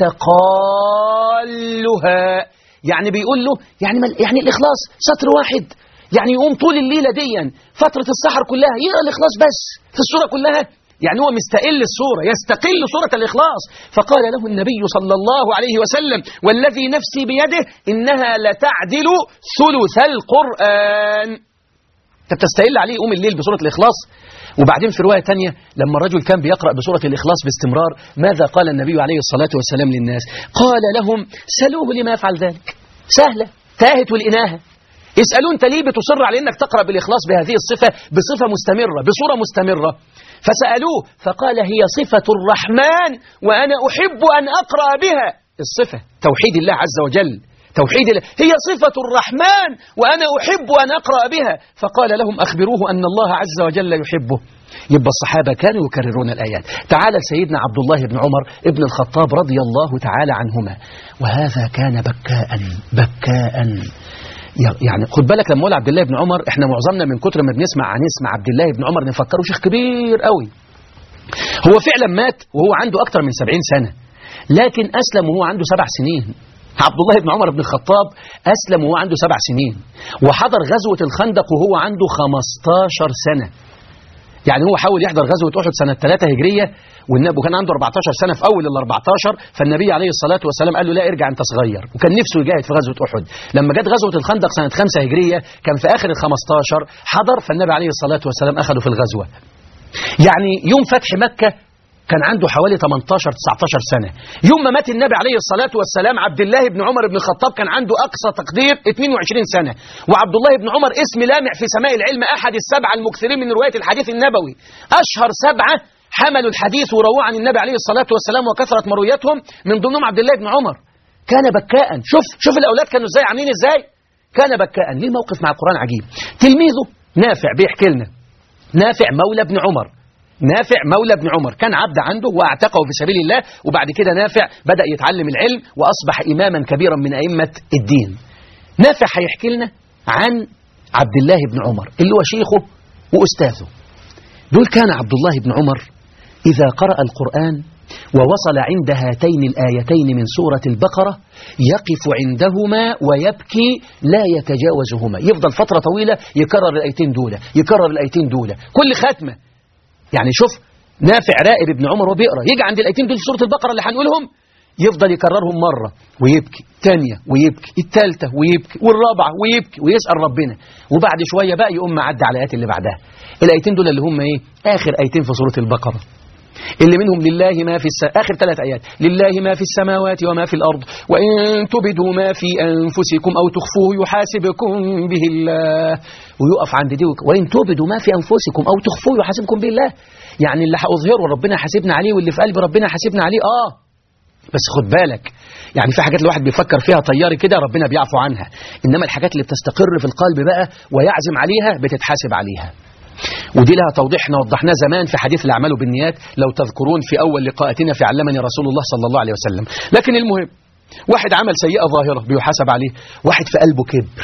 يتقالها يعني بيقول له يعني, يعني الإخلاص سطر واحد يعني يقوم طول الليلة ديا فترة السحر كلها يقرأ الإخلاص بس في السورة كلها يعني هو مستقل الصورة يستقل صورة الإخلاص فقال له النبي صلى الله عليه وسلم والذي نفسي بيده إنها لتعدل ثلث القرآن انت بتستقل عليه يقوم الليل بسورة الإخلاص وبعدين في رواية تانية لما الرجل كان بيقرأ بسورة الإخلاص باستمرار ماذا قال النبي عليه الصلاة والسلام للناس قال لهم سلوه لما يفعل ذلك سهلة تاهت والإناهة اسألوا انت ليه بتصر على انك تقرأ بالإخلاص بهذه الصفة بصفة مستمرة بصورة مستمرة فسألوه فقال هي صفة الرحمن وأنا أحب أن أقرأ بها الصفة توحيد الله عز وجل توحيد الله هي صفة الرحمن وأنا أحب أن أقرأ بها فقال لهم أخبروه أن الله عز وجل يحبه يبقى الصحابة كانوا يكررون الآيات تعالى سيدنا عبد الله بن عمر ابن الخطاب رضي الله تعالى عنهما وهذا كان بكاء بكاء يعني خد بالك لما اقول عبد الله بن عمر احنا معظمنا من كتر ما بنسمع عن اسم عبد الله بن عمر نفكره شيخ كبير قوي هو فعلا مات وهو عنده اكتر من سبعين سنة لكن اسلم وهو عنده سبع سنين عبد الله بن عمر بن الخطاب أسلم وهو عنده سبع سنين وحضر غزوة الخندق وهو عنده 15 سنة يعني هو حاول يحضر غزوة أحد سنة 3 هجرية والنبي كان عنده 14 سنة في أول ال 14 فالنبي عليه الصلاة والسلام قال له لا ارجع أنت صغير وكان نفسه يجاهد في غزوة أحد لما جت غزوة الخندق سنة 5 هجرية كان في آخر ال 15 حضر فالنبي عليه الصلاة والسلام أخذه في الغزوة يعني يوم فتح مكة كان عنده حوالي 18 19 سنة يوم ما مات النبي عليه الصلاة والسلام عبد الله بن عمر بن الخطاب كان عنده أقصى تقدير 22 سنة وعبد الله بن عمر اسم لامع في سماء العلم أحد السبعة المكثرين من رواية الحديث النبوي أشهر سبعة حملوا الحديث ورووا عن النبي عليه الصلاة والسلام وكثرت مرويتهم من ضمنهم عبد الله بن عمر كان بكاء شوف شوف الأولاد كانوا ازاي عاملين ازاي كان بكاء ليه موقف مع القرآن عجيب تلميذه نافع بيحكي لنا نافع مولى بن عمر نافع مولى بن عمر كان عبد عنده واعتقه في سبيل الله وبعد كده نافع بدأ يتعلم العلم وأصبح إماما كبيرا من أئمة الدين نافع هيحكي لنا عن عبد الله بن عمر اللي هو شيخه وأستاذه دول كان عبد الله بن عمر إذا قرأ القرآن ووصل عند هاتين الآيتين من سورة البقرة يقف عندهما ويبكي لا يتجاوزهما يفضل فترة طويلة يكرر الآيتين دولة يكرر الآيتين دولة كل ختمة يعني شوف نافع رائب ابن عمر وبيقرا يجي عند الايتين دول في سوره البقره اللي هنقولهم يفضل يكررهم مره ويبكي ثانيه ويبكي الثالثه ويبكي والرابعه ويبكي ويسال ربنا وبعد شويه بقى يقوم معدي على الايات اللي بعدها الايتين دول اللي هم ايه اخر ايتين في سوره البقره اللي منهم لله ما في الس... آخر ثلاث آيات لله ما في السماوات وما في الأرض وإن تبدوا ما في أنفسكم أو تخفوه يحاسبكم به الله ويقف عند دي وإن تبدوا ما في أنفسكم أو تخفوه يحاسبكم به الله يعني اللي هأظهره ربنا حاسبنا عليه واللي في قلب ربنا حاسبنا عليه آه بس خد بالك يعني في حاجات الواحد بيفكر فيها طياري كده ربنا بيعفو عنها إنما الحاجات اللي بتستقر في القلب بقى ويعزم عليها بتتحاسب عليها ودي لها توضيح احنا وضحناه زمان في حديث الأعمال بالنيات لو تذكرون في أول لقاءاتنا في علمني رسول الله صلى الله عليه وسلم لكن المهم واحد عمل سيئة ظاهرة بيحاسب عليه واحد في قلبه كبر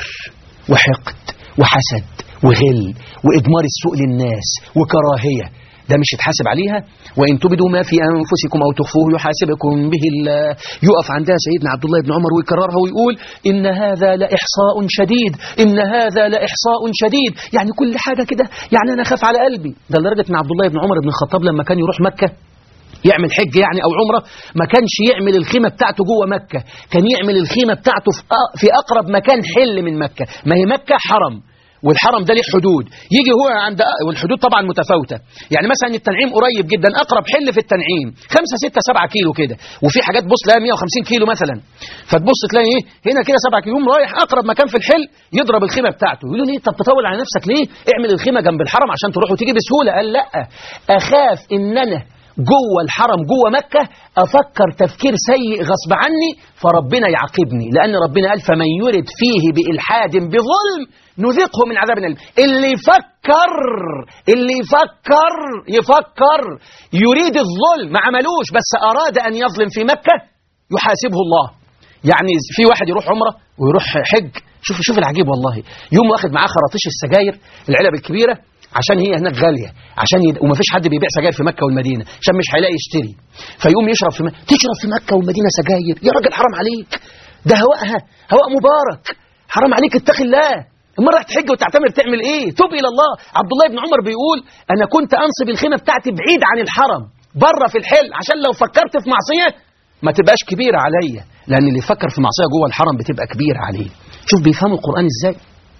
وحقد وحسد وغل وإدمار السوء للناس وكراهية ده مش يتحاسب عليها وإن تبدوا ما في أنفسكم أو تخفوه يحاسبكم به الله يقف عندها سيدنا عبد الله بن عمر ويكررها ويقول إن هذا لإحصاء شديد إن هذا لإحصاء شديد يعني كل حاجة كده يعني أنا خاف على قلبي ده لدرجة إن عبد الله بن عمر بن الخطاب لما كان يروح مكة يعمل حج يعني أو عمرة ما كانش يعمل الخيمة بتاعته جوه مكة كان يعمل الخيمة بتاعته في أقرب مكان حل من مكة ما هي مكة حرم والحرم ده ليه حدود يجي هو عند والحدود طبعا متفاوته يعني مثلا التنعيم قريب جدا اقرب حل في التنعيم 5 6 7 كيلو كده وفي حاجات بص لها 150 كيلو مثلا فتبص تلاقي ايه هنا كده 7 كيلو رايح اقرب مكان في الحل يضرب الخيمه بتاعته يقول له ليه طب تطول على نفسك ليه اعمل الخيمه جنب الحرم عشان تروح وتيجي بسهوله قال لا اخاف ان انا جوه الحرم جوه مكة أفكر تفكير سيء غصب عني فربنا يعاقبني لأن ربنا قال فمن يرد فيه بإلحاد بظلم نذقه من عذاب أليم اللي يفكر اللي يفكر يفكر يريد الظلم ما عملوش بس أراد أن يظلم في مكة يحاسبه الله يعني في واحد يروح عمرة ويروح حج شوف شوف العجيب والله يوم واخد معاه خراطيش السجاير العلب الكبيرة عشان هي هناك غالية عشان يد... ومفيش حد بيبيع سجاير في مكة والمدينة عشان مش هيلاقي يشتري فيقوم يشرب في م... تشرب في مكة والمدينة سجاير يا راجل حرام عليك ده هواءها هواء مبارك حرام عليك اتقي الله المرة راح تحج وتعتمر تعمل ايه توب الى الله عبد الله بن عمر بيقول انا كنت انصب الخيمة بتاعتي بعيد عن الحرم بره في الحل عشان لو فكرت في معصية ما تبقاش كبيرة عليا لان اللي يفكر في معصية جوه الحرم بتبقى كبيرة عليه شوف بيفهموا القرآن ازاي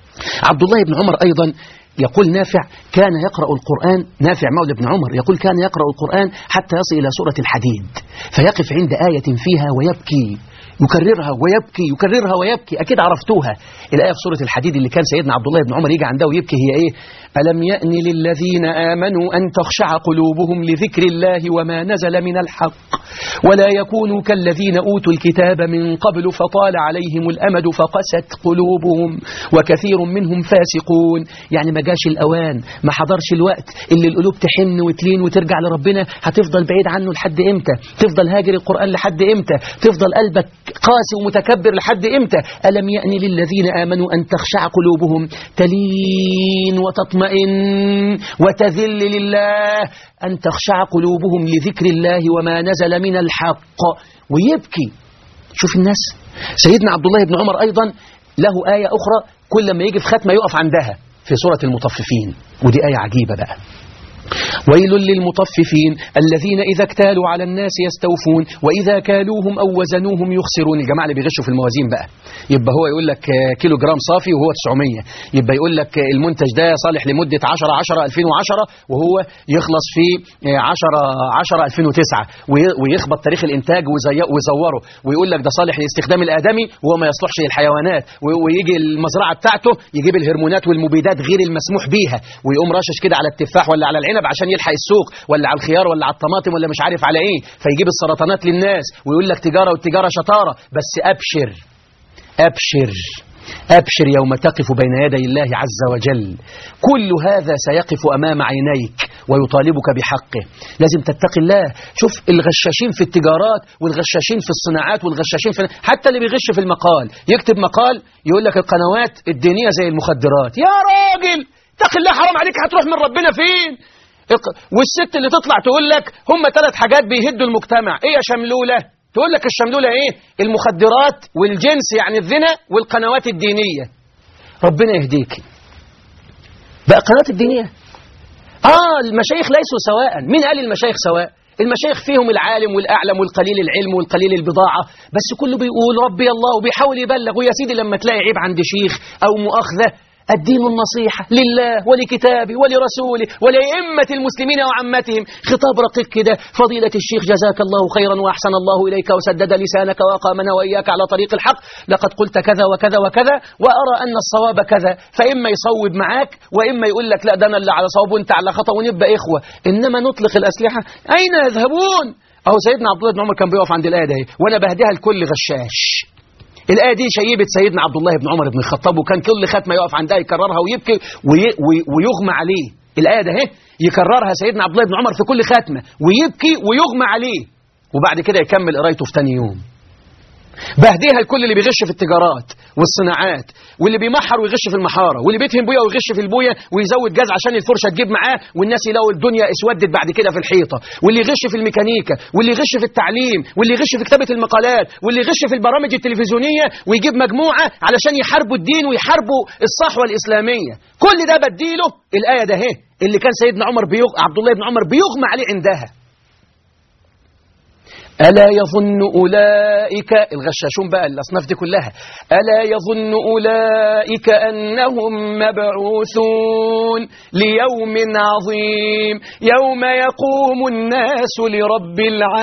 عبد الله بن عمر ايضا يقول نافع كان يقرأ القرآن نافع مولى بن عمر يقول كان يقرأ القرآن حتى يصل إلى سورة الحديد فيقف عند آية فيها ويبكي يكررها ويبكي يكررها ويبكي أكيد عرفتوها الآية في سورة الحديد اللي كان سيدنا عبد الله بن عمر يجي عندها ويبكي هي إيه ألم يأن للذين آمنوا أن تخشع قلوبهم لذكر الله وما نزل من الحق ولا يكونوا كالذين أوتوا الكتاب من قبل فطال عليهم الأمد فقست قلوبهم وكثير منهم فاسقون يعني ما جاش الأوان ما حضرش الوقت اللي القلوب تحن وتلين وترجع لربنا هتفضل بعيد عنه لحد إمتى تفضل هاجر القرآن لحد إمتى تفضل قلبك قاسي ومتكبر لحد إمتى ألم يأن للذين آمنوا أن تخشع قلوبهم تلين وتطمئن وتذل لله أن تخشع قلوبهم لذكر الله وما نزل من الحق ويبكي شوف الناس سيدنا عبد الله بن عمر أيضا له آية أخرى كل ما يجي في ختمة يقف عندها في سورة المطففين ودي آية عجيبة بقى ويل للمطففين الذين إذا اكتالوا على الناس يستوفون وإذا كالوهم أو وزنوهم يخسرون الجماعة اللي بيغشوا في الموازين بقى يبقى هو يقول لك كيلو جرام صافي وهو 900 يبقى يقول لك المنتج ده صالح لمدة 10 10 2010 وهو يخلص في 10 10 2009 ويخبط تاريخ الإنتاج ويزوره ويقول لك ده صالح لاستخدام الآدمي وهو ما يصلحش للحيوانات ويجي المزرعة بتاعته يجيب الهرمونات والمبيدات غير المسموح بيها ويقوم رشش كده على التفاح ولا على العنب عشان يلحق السوق ولا على الخيار ولا على الطماطم ولا مش عارف على ايه فيجيب السرطانات للناس ويقول لك تجارة والتجارة شطارة بس أبشر أبشر أبشر يوم تقف بين يدي الله عز وجل كل هذا سيقف أمام عينيك ويطالبك بحقه لازم تتقي الله شوف الغشاشين في التجارات والغشاشين في الصناعات والغشاشين في حتى اللي بيغش في المقال يكتب مقال يقول لك القنوات الدينية زي المخدرات يا راجل اتق الله حرام عليك هتروح من ربنا فين والست اللي تطلع تقول لك هم ثلاث حاجات بيهدوا المجتمع ايه يا شملولة تقول لك الشملولة ايه المخدرات والجنس يعني الزنا والقنوات الدينية ربنا يهديك بقى قنوات الدينية اه المشايخ ليسوا سواء مين قال المشايخ سواء المشايخ فيهم العالم والأعلم والقليل العلم والقليل البضاعة بس كله بيقول ربي الله وبيحاول يبلغ ويا سيدي لما تلاقي عيب عند شيخ أو مؤاخذة الدين النصيحة لله ولكتابه ولرسوله ولأئمة المسلمين وعمتهم خطاب رقيق كده فضيلة الشيخ جزاك الله خيرا وأحسن الله إليك وسدد لسانك وأقامنا وإياك على طريق الحق لقد قلت كذا وكذا وكذا وأرى أن الصواب كذا فإما يصوب معاك وإما يقول لك لا ده أنا اللي على صواب وأنت على خطأ ونبقى إخوة إنما نطلق الأسلحة أين يذهبون اهو سيدنا عبد الله بن عمر كان بيقف عند الايه دي وانا بهديها لكل غشاش الايه دي شيبت سيدنا عبد الله بن عمر بن الخطاب وكان كل ختمه يقف عندها يكررها ويبكي وي وي ويغمى عليه الايه ده اهي يكررها سيدنا عبد الله بن عمر في كل ختمه ويبكي ويغمى عليه وبعد كده يكمل قرايته في تاني يوم بهديها لكل اللي بيغش في التجارات والصناعات واللي بيمحر ويغش في المحاره واللي بيتهم بويه ويغش في البويه ويزود جاز عشان الفرشه تجيب معاه والناس يلاقوا الدنيا اسودت بعد كده في الحيطه واللي يغش في الميكانيكا واللي يغش في التعليم واللي يغش في كتابه المقالات واللي يغش في البرامج التلفزيونيه ويجيب مجموعه علشان يحاربوا الدين ويحاربوا الصحوه الاسلاميه كل ده بديله الايه ده اهي اللي كان سيدنا عمر بيغ... عبد الله بن عمر بيغمى عليه عندها ألا يظن أولئك الغشاشون بقى الأصناف دي كلها ألا يظن أولئك أنهم مبعوثون ليوم عظيم يوم يقوم الناس لرب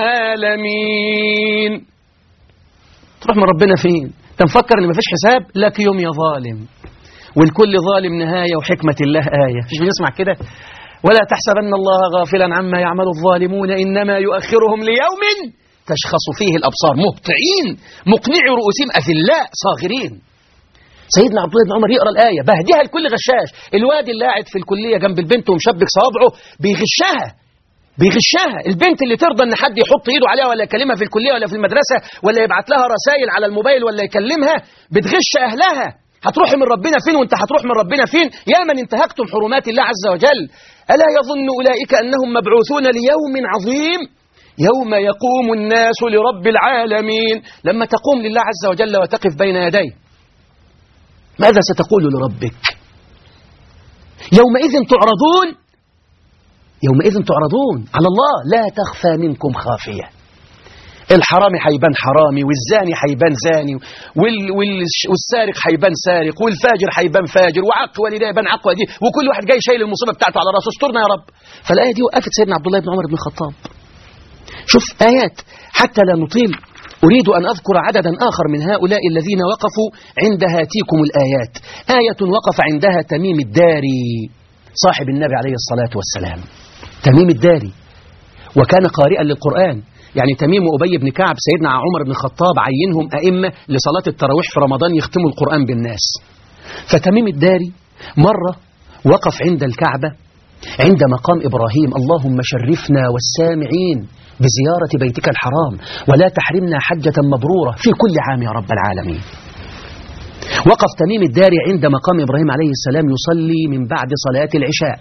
العالمين تروح من ربنا فين تنفكر ان مفيش حساب لك يوم يا ظالم والكل ظالم نهاية وحكمة الله آية مش بنسمع كده ولا تحسبن الله غافلا عما يعمل الظالمون إنما يؤخرهم ليوم تشخص فيه الأبصار مهطعين مقنعي رؤوسهم أذلاء صاغرين سيدنا عبد الله بن عمر يقرا الآية بهديها لكل غشاش الواد اللي قاعد في الكلية جنب البنت ومشبك صوابعه بيغشها بيغشها البنت اللي ترضى ان حد يحط ايده عليها ولا يكلمها في الكليه ولا في المدرسه ولا يبعت لها رسائل على الموبايل ولا يكلمها بتغش اهلها هتروحي من ربنا فين وانت هتروح من ربنا فين يا من انتهكتم حرمات الله عز وجل ألا يظن أولئك أنهم مبعوثون ليوم عظيم يوم يقوم الناس لرب العالمين لما تقوم لله عز وجل وتقف بين يديه ماذا ستقول لربك يومئذ تعرضون يومئذ تعرضون على الله لا تخفى منكم خافيه الحرامي هيبان حرامي والزاني هيبان زاني وال وال والسارق هيبان سارق والفاجر هيبان فاجر وعق والديه يبان عق والديه وكل واحد جاي شايل المصيبه بتاعته على راسه استرنا يا رب فالايه دي وقفت سيدنا عبد الله بن عمر بن الخطاب شوف ايات حتى لا نطيل أريد أن أذكر عددا آخر من هؤلاء الذين وقفوا عند هاتيكم الآيات آية وقف عندها تميم الداري صاحب النبي عليه الصلاة والسلام تميم الداري وكان قارئا للقرآن يعني تميم وأبي بن كعب سيدنا عمر بن الخطاب عينهم أئمة لصلاة التراويح في رمضان يختموا القرآن بالناس فتميم الداري مرة وقف عند الكعبة عند مقام إبراهيم اللهم شرفنا والسامعين بزيارة بيتك الحرام ولا تحرمنا حجة مبرورة في كل عام يا رب العالمين وقف تميم الداري عند مقام إبراهيم عليه السلام يصلي من بعد صلاة العشاء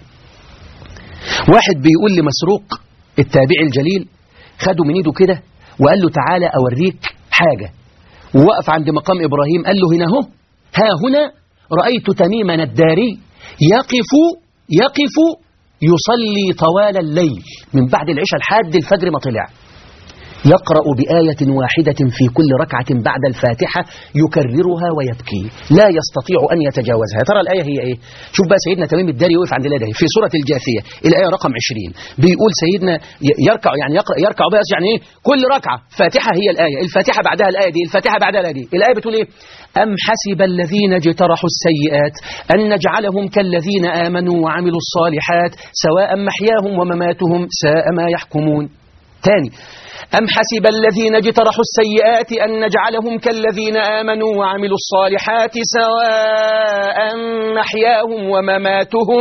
واحد بيقول لمسروق التابعي الجليل خده من ايده كده وقال له تعالى أوريك حاجة ووقف عند مقام إبراهيم قال له هنا هو ها هنا رأيت تميما الداري يقف يقف يصلي طوال الليل من بعد العشاء لحد الفجر ما طلع يقرأ بآية واحدة في كل ركعة بعد الفاتحة يكررها ويبكي لا يستطيع أن يتجاوزها ترى الآية هي إيه شوف بقى سيدنا تميم الداري وقف عند الآية في سورة الجاثية الآية رقم 20 بيقول سيدنا يركع يعني يقرأ يركع بقى يعني إيه كل ركعة فاتحة هي الآية الفاتحة بعدها الآية دي الفاتحة بعدها الآية دي الآية بتقول إيه أم حسب الذين اجترحوا السيئات أن نجعلهم كالذين آمنوا وعملوا الصالحات سواء محياهم ومماتهم ساء ما يحكمون تاني أم حسب الذين اجترحوا السيئات أن نجعلهم كالذين آمنوا وعملوا الصالحات سواء محياهم ومماتهم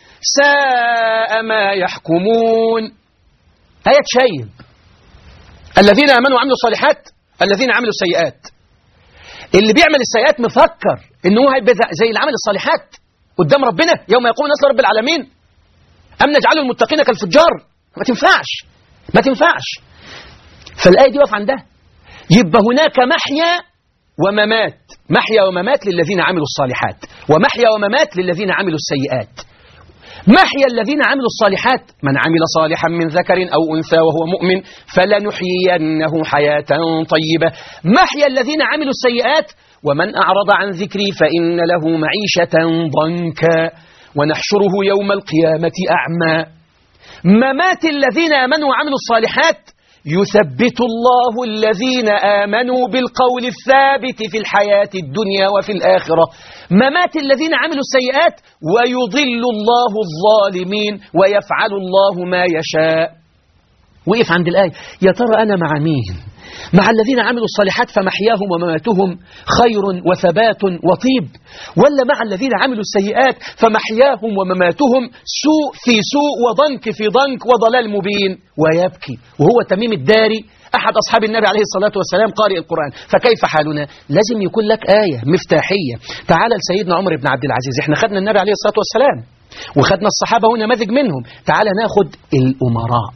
ساء ما يحكمون آية شيب الذين آمنوا وعملوا الصالحات الذين عملوا السيئات اللي بيعمل السيئات مفكر ان هو هيبقى زي اللي عمل الصالحات قدام ربنا يوم يقوم الناس لرب العالمين أم نجعل المتقين كالفجار ما تنفعش ما تنفعش فالآية دي واقف عندها يبقى هناك محيا وممات محيا وممات للذين عملوا الصالحات ومحيا وممات للذين عملوا السيئات محيا الذين عملوا الصالحات من عمل صالحا من ذكر أو أنثى وهو مؤمن فلنحيينه حياة طيبة محيا الذين عملوا السيئات ومن أعرض عن ذكري فإن له معيشة ضنكا ونحشره يوم القيامة أعمى ممات الذين آمنوا وعملوا الصالحات يثبت الله الذين آمنوا بالقول الثابت في الحياة الدنيا وفي الآخرة ممات الذين عملوا السيئات ويضل الله الظالمين ويفعل الله ما يشاء وقف عند الآية يا ترى أنا مع مين مع الذين عملوا الصالحات فمحياهم ومماتهم خير وثبات وطيب ولا مع الذين عملوا السيئات فمحياهم ومماتهم سوء في سوء وضنك في ضنك وضلال مبين ويبكي وهو تميم الداري أحد أصحاب النبي عليه الصلاة والسلام قارئ القرآن فكيف حالنا لازم يكون لك آية مفتاحية تعال لسيدنا عمر بن عبد العزيز احنا خدنا النبي عليه الصلاة والسلام وخدنا الصحابة ونماذج منهم تعال ناخد الأمراء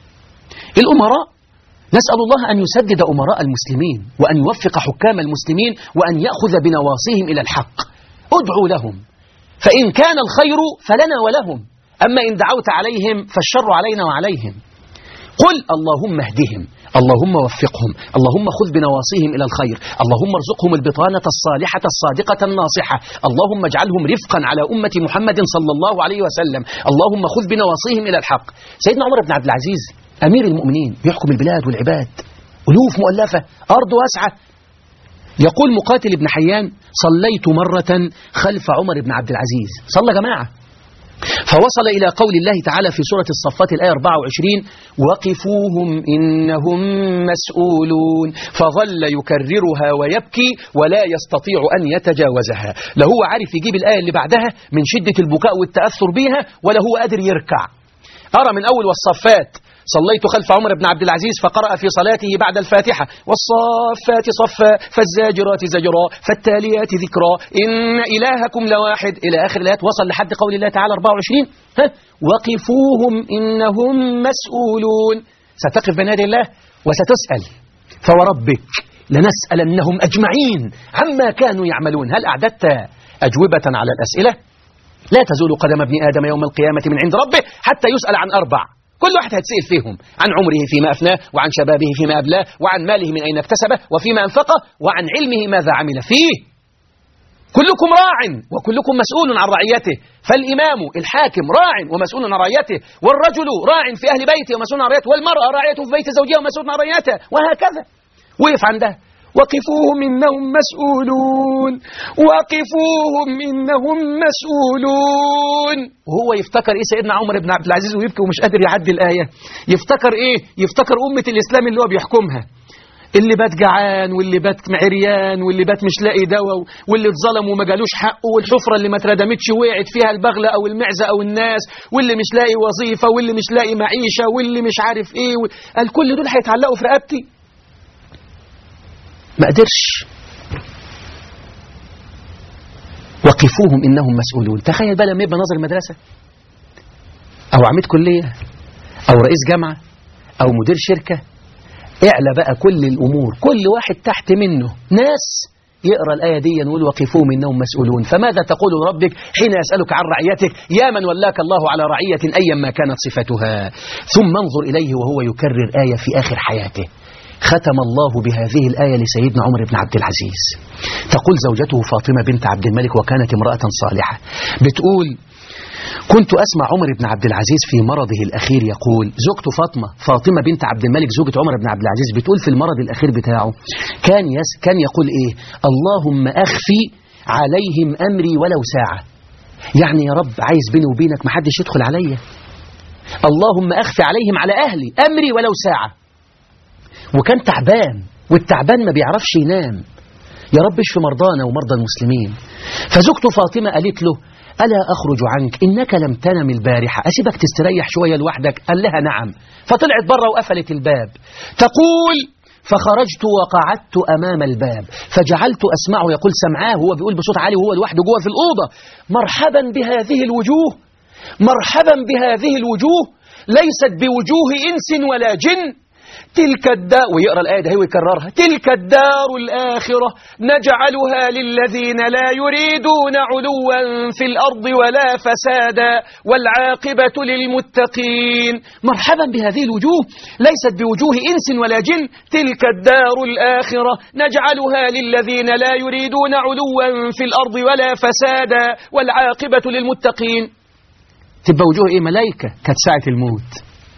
الأمراء نسأل الله أن يسدد أمراء المسلمين وأن يوفق حكام المسلمين وأن يأخذ بنواصيهم إلى الحق ادعوا لهم فإن كان الخير فلنا ولهم أما إن دعوت عليهم فالشر علينا وعليهم قل اللهم اهدهم اللهم وفقهم اللهم خذ بنواصيهم إلى الخير اللهم ارزقهم البطانة الصالحة الصادقة الناصحة اللهم اجعلهم رفقا على أمة محمد صلى الله عليه وسلم اللهم خذ بنواصيهم إلى الحق سيدنا عمر بن عبد العزيز أمير المؤمنين يحكم البلاد والعباد ألوف مؤلفة أرض واسعة يقول مقاتل بن حيان صليت مرة خلف عمر بن عبد العزيز صلى جماعة فوصل إلى قول الله تعالى في سورة الصفات الآية 24 وقفوهم إنهم مسؤولون فظل يكررها ويبكي ولا يستطيع أن يتجاوزها لا هو عارف يجيب الآية اللي بعدها من شدة البكاء والتأثر بها ولا هو قادر يركع أرى من أول والصفات صليت خلف عمر بن عبد العزيز فقرأ في صلاته بعد الفاتحة والصافات صفا فالزاجرات زجرا فالتاليات ذكرا إن إلهكم لواحد إلى آخر الآيات وصل لحد قول الله تعالى 24 ها وقفوهم إنهم مسؤولون ستقف بين يدي الله وستسأل فوربك لنسألنهم أجمعين عما كانوا يعملون هل أعددت أجوبة على الأسئلة؟ لا تزول قدم ابن آدم يوم القيامة من عند ربه حتى يسأل عن أربع كل واحد هيتسأل فيهم عن عمره فيما أفناه وعن شبابه فيما أبلاه وعن ماله من أين اكتسبه وفيما أنفقه وعن علمه ماذا عمل فيه كلكم راع وكلكم مسؤول عن رعيته فالإمام الحاكم راع ومسؤول عن رعيته والرجل راع في أهل بيته ومسؤول عن رعيته والمرأة راعية في بيت زوجها ومسؤول عن رعيتها وهكذا وقف عندها وقفوهم إنهم مسؤولون وقفوهم إنهم مسؤولون وهو يفتكر إيه سيدنا عمر بن عبد العزيز ويبكي ومش قادر يعدي الآية يفتكر إيه يفتكر أمة الإسلام اللي هو بيحكمها اللي بات جعان واللي بات عريان واللي بات مش لاقي دواء واللي اتظلم وما جالوش حقه والحفرة اللي ما اتردمتش وقعت فيها البغلة أو المعزة أو الناس واللي مش لاقي وظيفة واللي مش لاقي معيشة واللي مش عارف إيه قال كل دول هيتعلقوا في رقبتي ما قدرش وقفوهم إنهم مسؤولون تخيل بقى لما يبقى ناظر المدرسة أو عميد كلية أو رئيس جامعة أو مدير شركة اعلى بقى كل الأمور كل واحد تحت منه ناس يقرأ الآية دي يقول وقفوهم إنهم مسؤولون فماذا تقول ربك حين يسألك عن رعيتك يا من ولاك الله على رعية أيا ما كانت صفتها ثم انظر إليه وهو يكرر آية في آخر حياته ختم الله بهذه الآية لسيدنا عمر بن عبد العزيز تقول زوجته فاطمة بنت عبد الملك وكانت امرأة صالحة بتقول كنت أسمع عمر بن عبد العزيز في مرضه الأخير يقول زوجته فاطمة فاطمة بنت عبد الملك زوجة عمر بن عبد العزيز بتقول في المرض الأخير بتاعه كان يس كان يقول إيه اللهم أخفي عليهم أمري ولو ساعة يعني يا رب عايز بيني وبينك محدش يدخل عليا اللهم أخفي عليهم على أهلي أمري ولو ساعة وكان تعبان والتعبان ما بيعرفش ينام يا رب اشف مرضانا ومرضى المسلمين فزوجته فاطمة قالت له ألا أخرج عنك إنك لم تنم البارحة أسيبك تستريح شوية لوحدك قال لها نعم فطلعت بره وقفلت الباب تقول فخرجت وقعدت أمام الباب فجعلت أسمعه يقول سمعاه هو بيقول بصوت عالي وهو لوحده جوه في الأوضة مرحبا بهذه الوجوه مرحبا بهذه الوجوه ليست بوجوه إنس ولا جن تلك الدار ويقرأ الآية ده ويكررها تلك الدار الآخرة نجعلها للذين لا يريدون علوا في الأرض ولا فسادا والعاقبة للمتقين مرحبا بهذه الوجوه ليست بوجوه إنس ولا جن تلك الدار الآخرة نجعلها للذين لا يريدون علوا في الأرض ولا فسادا والعاقبة للمتقين تبقى وجوه إيه ملايكة كانت ساعة الموت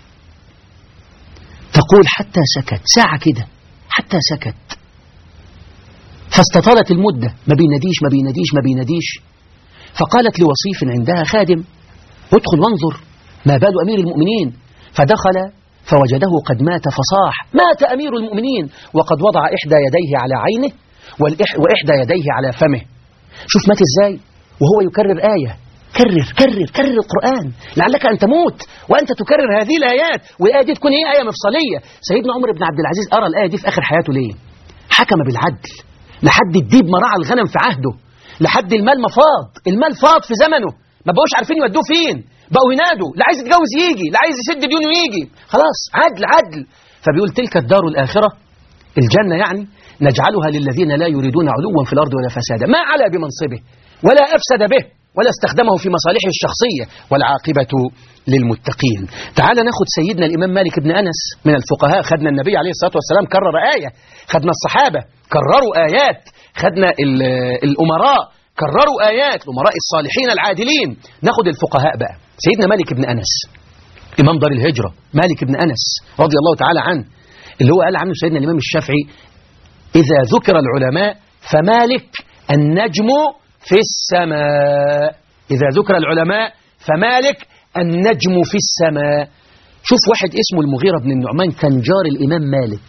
تقول حتى سكت ساعة كده حتى سكت فاستطالت المدة ما بيناديش ما بيناديش ما بيناديش فقالت لوصيف عندها خادم ادخل وانظر ما بال أمير المؤمنين فدخل فوجده قد مات فصاح مات أمير المؤمنين وقد وضع إحدى يديه على عينه وإحدى يديه على فمه شوف مات إزاي وهو يكرر آية كرر كرر كرر القرآن لعلك أن تموت وأنت تكرر هذه الآيات والآية دي تكون هي آية مفصلية سيدنا عمر بن عبد العزيز أرى الآية دي في آخر حياته ليه حكم بالعدل لحد الديب ما رعى الغنم في عهده لحد المال ما فاض المال فاض في زمنه ما بقوش عارفين يودوه فين بقوا ينادوا لا عايز يتجوز يجي لا عايز يسد ديونه يجي خلاص عدل عدل فبيقول تلك الدار الآخرة الجنة يعني نجعلها للذين لا يريدون علوا في الأرض ولا فسادا ما علا بمنصبه ولا أفسد به ولا استخدمه في مصالحه الشخصية والعاقبة للمتقين تعال ناخد سيدنا الإمام مالك بن أنس من الفقهاء خدنا النبي عليه الصلاة والسلام كرر آية خدنا الصحابة كرروا آيات خدنا الأمراء كرروا آيات الأمراء الصالحين العادلين ناخد الفقهاء بقى سيدنا مالك بن أنس إمام دار الهجرة مالك بن أنس رضي الله تعالى عنه اللي هو قال عنه سيدنا الإمام الشافعي إذا ذكر العلماء فمالك النجم في السماء إذا ذكر العلماء فمالك النجم في السماء شوف واحد اسمه المغيرة بن النعمان كان جار الإمام مالك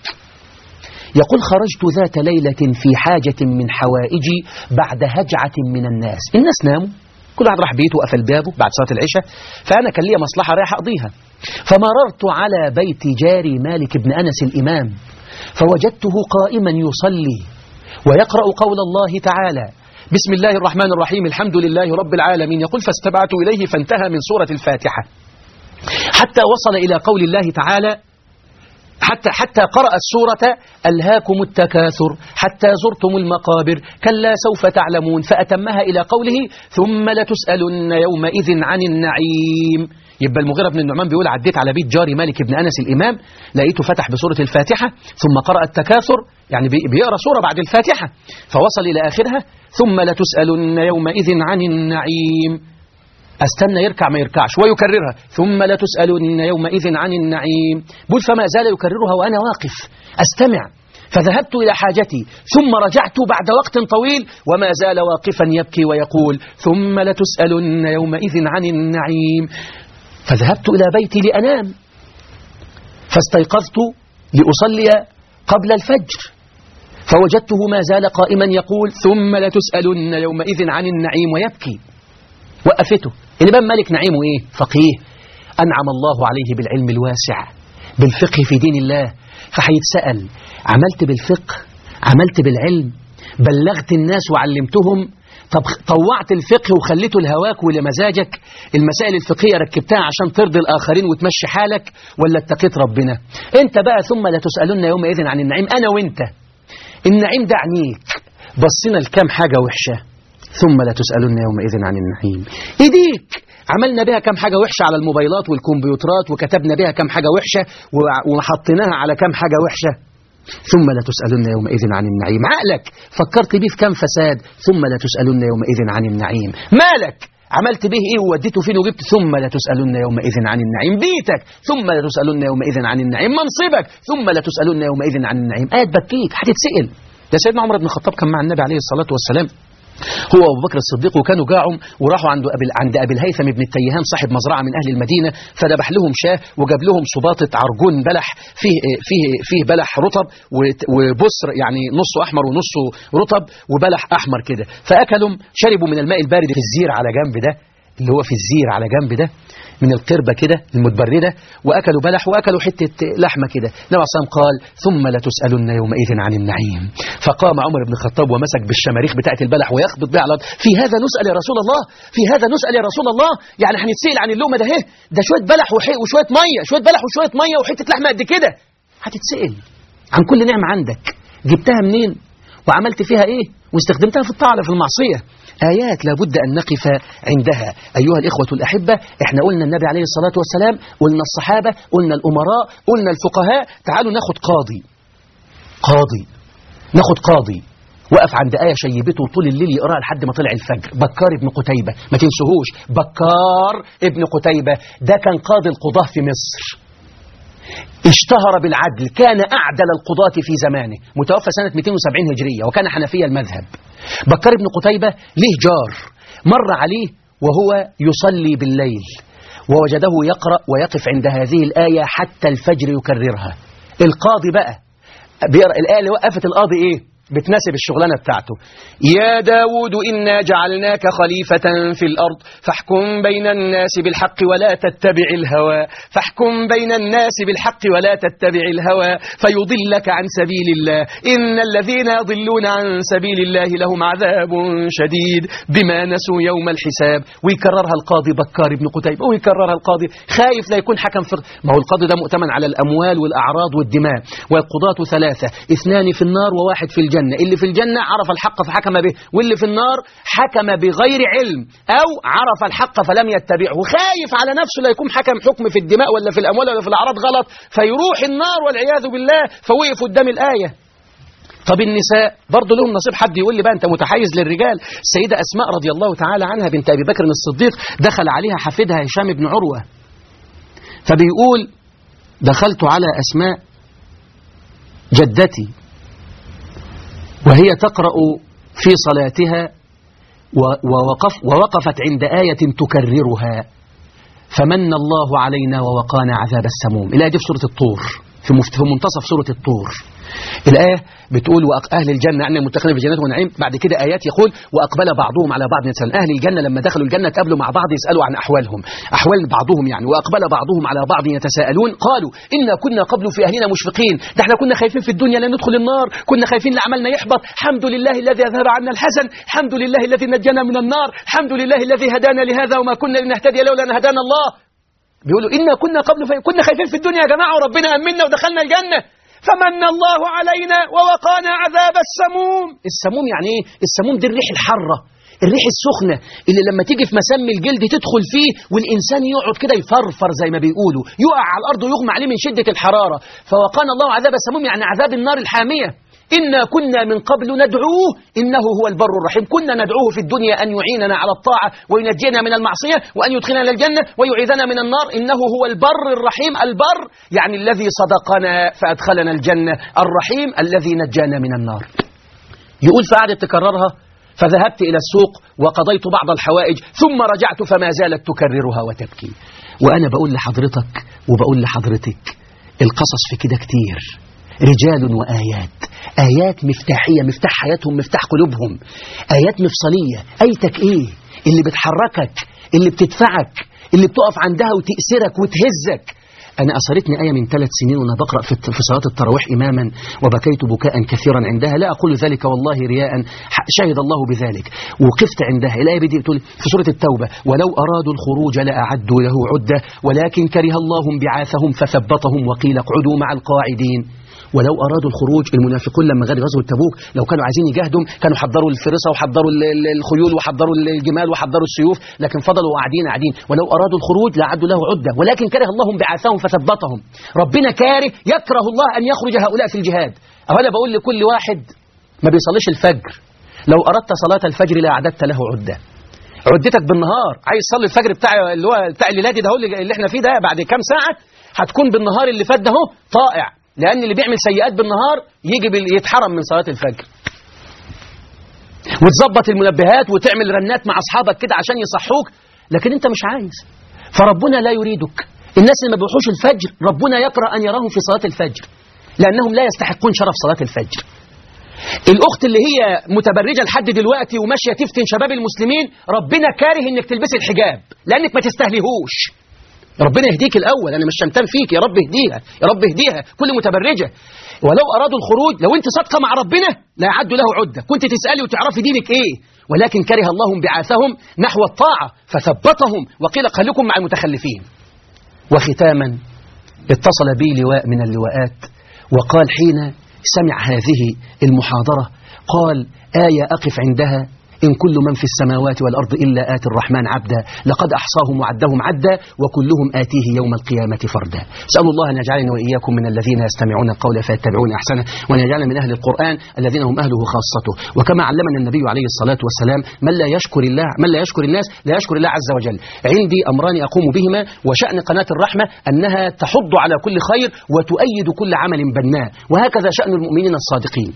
يقول خرجت ذات ليلة في حاجة من حوائجي بعد هجعة من الناس الناس ناموا كل واحد راح بيته وقفل بابه بعد صلاة العشاء فأنا كان لي مصلحة رايح أقضيها فمررت على بيت جاري مالك بن أنس الإمام فوجدته قائما يصلي ويقرأ قول الله تعالى بسم الله الرحمن الرحيم الحمد لله رب العالمين يقول فاستبعت إليه فانتهى من سورة الفاتحة حتى وصل إلى قول الله تعالى حتى حتى قرأ السورة ألهاكم التكاثر حتى زرتم المقابر كلا سوف تعلمون فأتمها إلى قوله ثم لتسألن يومئذ عن النعيم يبقى المغيرة بن النعمان بيقول عديت على بيت جاري مالك بن أنس الإمام لقيته فتح بسورة الفاتحة ثم قرأ التكاثر يعني بيقرأ سورة بعد الفاتحة فوصل إلى آخرها ثم لتسألن يومئذ عن النعيم استنى يركع ما يركعش ويكررها ثم لتسألن يومئذ عن النعيم بل فما زال يكررها وأنا واقف أستمع فذهبت إلى حاجتي ثم رجعت بعد وقت طويل وما زال واقفا يبكي ويقول ثم لتسألن يومئذ عن النعيم فذهبت إلى بيتي لأنام فاستيقظت لأصلي قبل الفجر فوجدته ما زال قائما يقول ثم لتسألن يومئذ عن النعيم ويبكي وقفته الإمام مالك نعيمه إيه فقيه أنعم الله عليه بالعلم الواسع بالفقه في دين الله فهيتسأل عملت بالفقه عملت بالعلم بلغت الناس وعلمتهم طب طوعت الفقه وخليته لهواك ولمزاجك المسائل الفقهية ركبتها عشان ترضي الآخرين وتمشي حالك ولا اتقيت ربنا انت بقى ثم لا تسألن يومئذ عن النعيم أنا وانت النعيم ده عنيك بصينا لكام حاجة وحشة ثم لا تسألن يومئذ عن النعيم ايديك عملنا بها كم حاجة وحشة على الموبايلات والكمبيوترات وكتبنا بها كم حاجة وحشة وحطيناها على كم حاجة وحشة ثم لا تسألن يومئذ عن النعيم عقلك فكرت بيه في كم فساد ثم لا تسألن يومئذ عن النعيم مالك عملت به ايه ووديته فين وجبت ثم لا تسألن يومئذ عن النعيم بيتك ثم لا تسألن يومئذ عن النعيم منصبك ثم لا تسألن يومئذ عن النعيم آية بكيك هتتسأل ده سيدنا عمر بن الخطاب كان مع النبي عليه الصلاة والسلام هو أبو بكر الصديق وكانوا جاعوا وراحوا عند أبي عند أبي الهيثم بن التيهان صاحب مزرعة من أهل المدينة فذبح لهم شاه وجاب لهم صباطة عرجون بلح فيه فيه فيه بلح رطب وبصر يعني نصه أحمر ونصه رطب وبلح أحمر كده فأكلوا شربوا من الماء البارد في الزير على جنب ده اللي هو في الزير على جنب ده من القربة كده المتبردة وأكلوا بلح وأكلوا حتة لحمة كده النبي عليه قال ثم لتسألن يومئذ عن النعيم فقام عمر بن الخطاب ومسك بالشماريخ بتاعة البلح ويخبط بها على في هذا نسأل يا رسول الله في هذا نسأل يا رسول الله يعني هنتسأل عن اللقمة ده اهي ده شوية بلح وشوية مية شوية بلح وشوية مية وحتة لحمة قد كده هتتسأل عن كل نعمة عندك جبتها منين وعملت فيها ايه واستخدمتها في الطاعة في المعصية آيات لابد أن نقف عندها أيها الإخوة الأحبة إحنا قلنا النبي عليه الصلاة والسلام قلنا الصحابة قلنا الأمراء قلنا الفقهاء تعالوا ناخد قاضي قاضي ناخد قاضي وقف عند آية شيبته طول الليل يقراها لحد ما طلع الفجر بكار ابن قتيبة ما تنسوهوش بكار ابن قتيبة ده كان قاضي القضاة في مصر اشتهر بالعدل كان أعدل القضاة في زمانه متوفى سنة 270 هجرية وكان حنفي المذهب بكار بن قتيبة ليه جار مر عليه وهو يصلي بالليل ووجده يقرأ ويقف عند هذه الآية حتى الفجر يكررها القاضي بقى بيقرأ الآية اللي وقفت القاضي إيه بتناسب الشغلانة بتاعته يا داود إنا جعلناك خليفة في الأرض فاحكم بين الناس بالحق ولا تتبع الهوى فاحكم بين الناس بالحق ولا تتبع الهوى فيضلك عن سبيل الله إن الذين يضلون عن سبيل الله لهم عذاب شديد بما نسوا يوم الحساب ويكررها القاضي بكار بن قتيبة ويكررها القاضي خايف لا يكون حكم في ما هو القاضي ده مؤتمن على الأموال والأعراض والدماء والقضاة ثلاثة اثنان في النار وواحد في الجنة اللي في الجنة عرف الحق فحكم به واللي في النار حكم بغير علم أو عرف الحق فلم يتبعه خايف على نفسه لا يكون حكم حكم في الدماء ولا في الأموال ولا في الأعراض غلط فيروح النار والعياذ بالله فوقف قدام الآية طب النساء برضه لهم نصيب حد يقول لي بقى انت متحيز للرجال السيده اسماء رضي الله تعالى عنها بنت ابي بكر الصديق دخل عليها حفيدها هشام بن عروه فبيقول دخلت على اسماء جدتي وهي تقرأ في صلاتها ووقف ووقفت عند آية تكررها فمن الله علينا ووقانا عذاب السموم الآية دي في سورة الطور في في منتصف سورة الطور الآية بتقول وأهل الجنة أن المتقين في جنات ونعيم بعد كده آيات يقول وأقبل بعضهم على بعض يسأل أهل الجنة لما دخلوا الجنة تقابلوا مع بعض يسألوا عن أحوالهم أحوال بعضهم يعني وأقبل بعضهم على بعض يتساءلون قالوا إنا كنا قبل في أهلنا مشفقين ده احنا كنا خايفين في الدنيا لا ندخل النار كنا خايفين لعملنا يحبط الحمد لله الذي أذهب عنا الحزن الحمد لله الذي نجانا من النار الحمد لله الذي هدانا لهذا وما كنا لنهتدي لولا أن هدانا الله بيقولوا إنا كنا قبل في... كنا خايفين في الدنيا يا جماعة وربنا أمنا ودخلنا الجنة فمن الله علينا ووقانا عذاب السموم السموم يعني ايه السموم دي الريح الحارة الريح السخنة اللي لما تيجي في مسام الجلد تدخل فيه والإنسان يقعد كده يفرفر زي ما بيقولوا يقع على الأرض ويغمى عليه من شدة الحرارة فوقانا الله عذاب السموم يعني عذاب النار الحامية إنا كنا من قبل ندعوه إنه هو البر الرحيم كنا ندعوه في الدنيا أن يعيننا على الطاعة وينجينا من المعصية وأن يدخلنا الجنة ويعيذنا من النار إنه هو البر الرحيم البر يعني الذي صدقنا فأدخلنا الجنة الرحيم الذي نجانا من النار يقول فقعدت تكررها فذهبت إلى السوق وقضيت بعض الحوائج ثم رجعت فما زالت تكررها وتبكي وأنا بقول لحضرتك وبقول لحضرتك القصص في كده كتير رجال وآيات آيات مفتاحية مفتاح حياتهم مفتاح قلوبهم آيات مفصلية آيتك إيه اللي بتحركك اللي بتدفعك اللي بتقف عندها وتأسرك وتهزك أنا أثرتني آية من ثلاث سنين وأنا بقرأ في في صلاة التراويح إماما وبكيت بكاء كثيرا عندها لا أقول ذلك والله رياء شهد الله بذلك وقفت عندها الآية بدي تقول في سورة التوبة ولو أرادوا الخروج لأعدوا له عدة ولكن كره الله بعاثهم فثبطهم وقيل اقعدوا مع القاعدين ولو أرادوا الخروج المنافقون لما غادوا غزوة تبوك لو كانوا عايزين يجاهدوا كانوا حضروا الفرصة وحضروا الخيول وحضروا الجمال وحضروا السيوف لكن فضلوا قاعدين قاعدين ولو أرادوا الخروج لعدوا له عدة ولكن كره الله بعثهم فثبطهم ربنا كاره يكره الله أن يخرج هؤلاء في الجهاد أو أنا بقول لكل واحد ما بيصليش الفجر لو أردت صلاة الفجر لأعددت له عدة عدتك بالنهار عايز تصلي الفجر بتاع اللي هو بتاع الليلادي ده اللي احنا فيه ده بعد كام ساعة هتكون بالنهار اللي فات ده طائع لأن اللي بيعمل سيئات بالنهار يجي يتحرم من صلاة الفجر وتظبط المنبهات وتعمل رنات مع أصحابك كده عشان يصحوك لكن أنت مش عايز فربنا لا يريدك الناس اللي ما بيروحوش الفجر ربنا يكره أن يراهم في صلاة الفجر لأنهم لا يستحقون شرف صلاة الفجر الأخت اللي هي متبرجة لحد دلوقتي وماشية تفتن شباب المسلمين ربنا كاره إنك تلبسي الحجاب لأنك ما تستهلهوش ربنا يهديك الأول أنا مش شمتان فيك يا رب اهديها يا رب اهديها كل متبرجة ولو أرادوا الخروج لو أنت صادقة مع ربنا لا يعدوا له عدة كنت تسألي وتعرفي دينك إيه ولكن كره الله بعاثهم نحو الطاعة فثبطهم وقيل خليكم مع المتخلفين وختاما اتصل بي لواء من اللواءات وقال حين سمع هذه المحاضرة قال آية أقف عندها إن كل من في السماوات والأرض إلا آتي الرحمن عبدا لقد أحصاهم وعدهم عدا وكلهم آتيه يوم القيامة فردا سأل الله أن يجعلنا وإياكم من الذين يستمعون القول فيتبعون أحسنه وأن يجعلنا من أهل القرآن الذين هم أهله خاصته وكما علمنا النبي عليه الصلاة والسلام من لا يشكر الله من لا يشكر الناس لا يشكر الله عز وجل عندي أمران أقوم بهما وشأن قناة الرحمة أنها تحض على كل خير وتؤيد كل عمل بناء وهكذا شأن المؤمنين الصادقين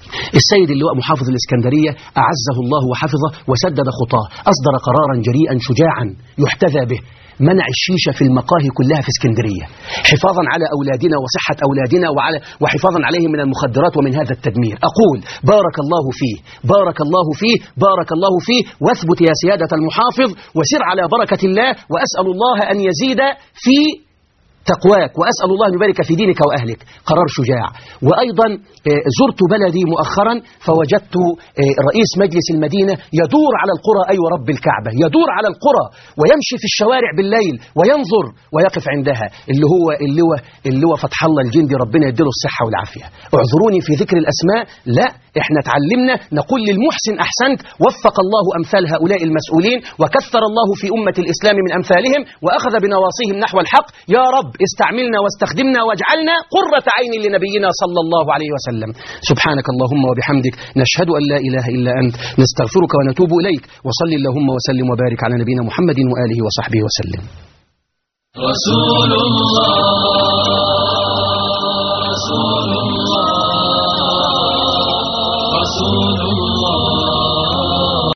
السيد اللواء محافظ الإسكندرية أعزه الله وحفظه وسدد خطاه أصدر قرارا جريئا شجاعا يحتذى به منع الشيشة في المقاهي كلها في اسكندرية حفاظا على أولادنا وصحة أولادنا وعلى وحفاظا عليهم من المخدرات ومن هذا التدمير أقول بارك الله فيه بارك الله فيه بارك الله فيه واثبت يا سيادة المحافظ وسر على بركة الله وأسأل الله أن يزيد في تقواك وأسأل الله أن يبارك في دينك وأهلك قرار شجاع وأيضا زرت بلدي مؤخرا فوجدت رئيس مجلس المدينة يدور على القرى أي أيوة رب الكعبة يدور على القرى ويمشي في الشوارع بالليل وينظر ويقف عندها اللي هو اللي هو اللي هو فتح الله الجندي ربنا يديله الصحة والعافية اعذروني في ذكر الأسماء لا احنا تعلمنا نقول للمحسن أحسنت وفق الله أمثال هؤلاء المسؤولين وكثر الله في أمة الإسلام من أمثالهم وأخذ بنواصيهم نحو الحق يا رب استعملنا واستخدمنا واجعلنا قرة عين لنبينا صلى الله عليه وسلم سبحانك اللهم وبحمدك نشهد أن لا إله إلا أنت نستغفرك ونتوب إليك وصل اللهم وسلم وبارك على نبينا محمد وآله وصحبه وسلم رسول الله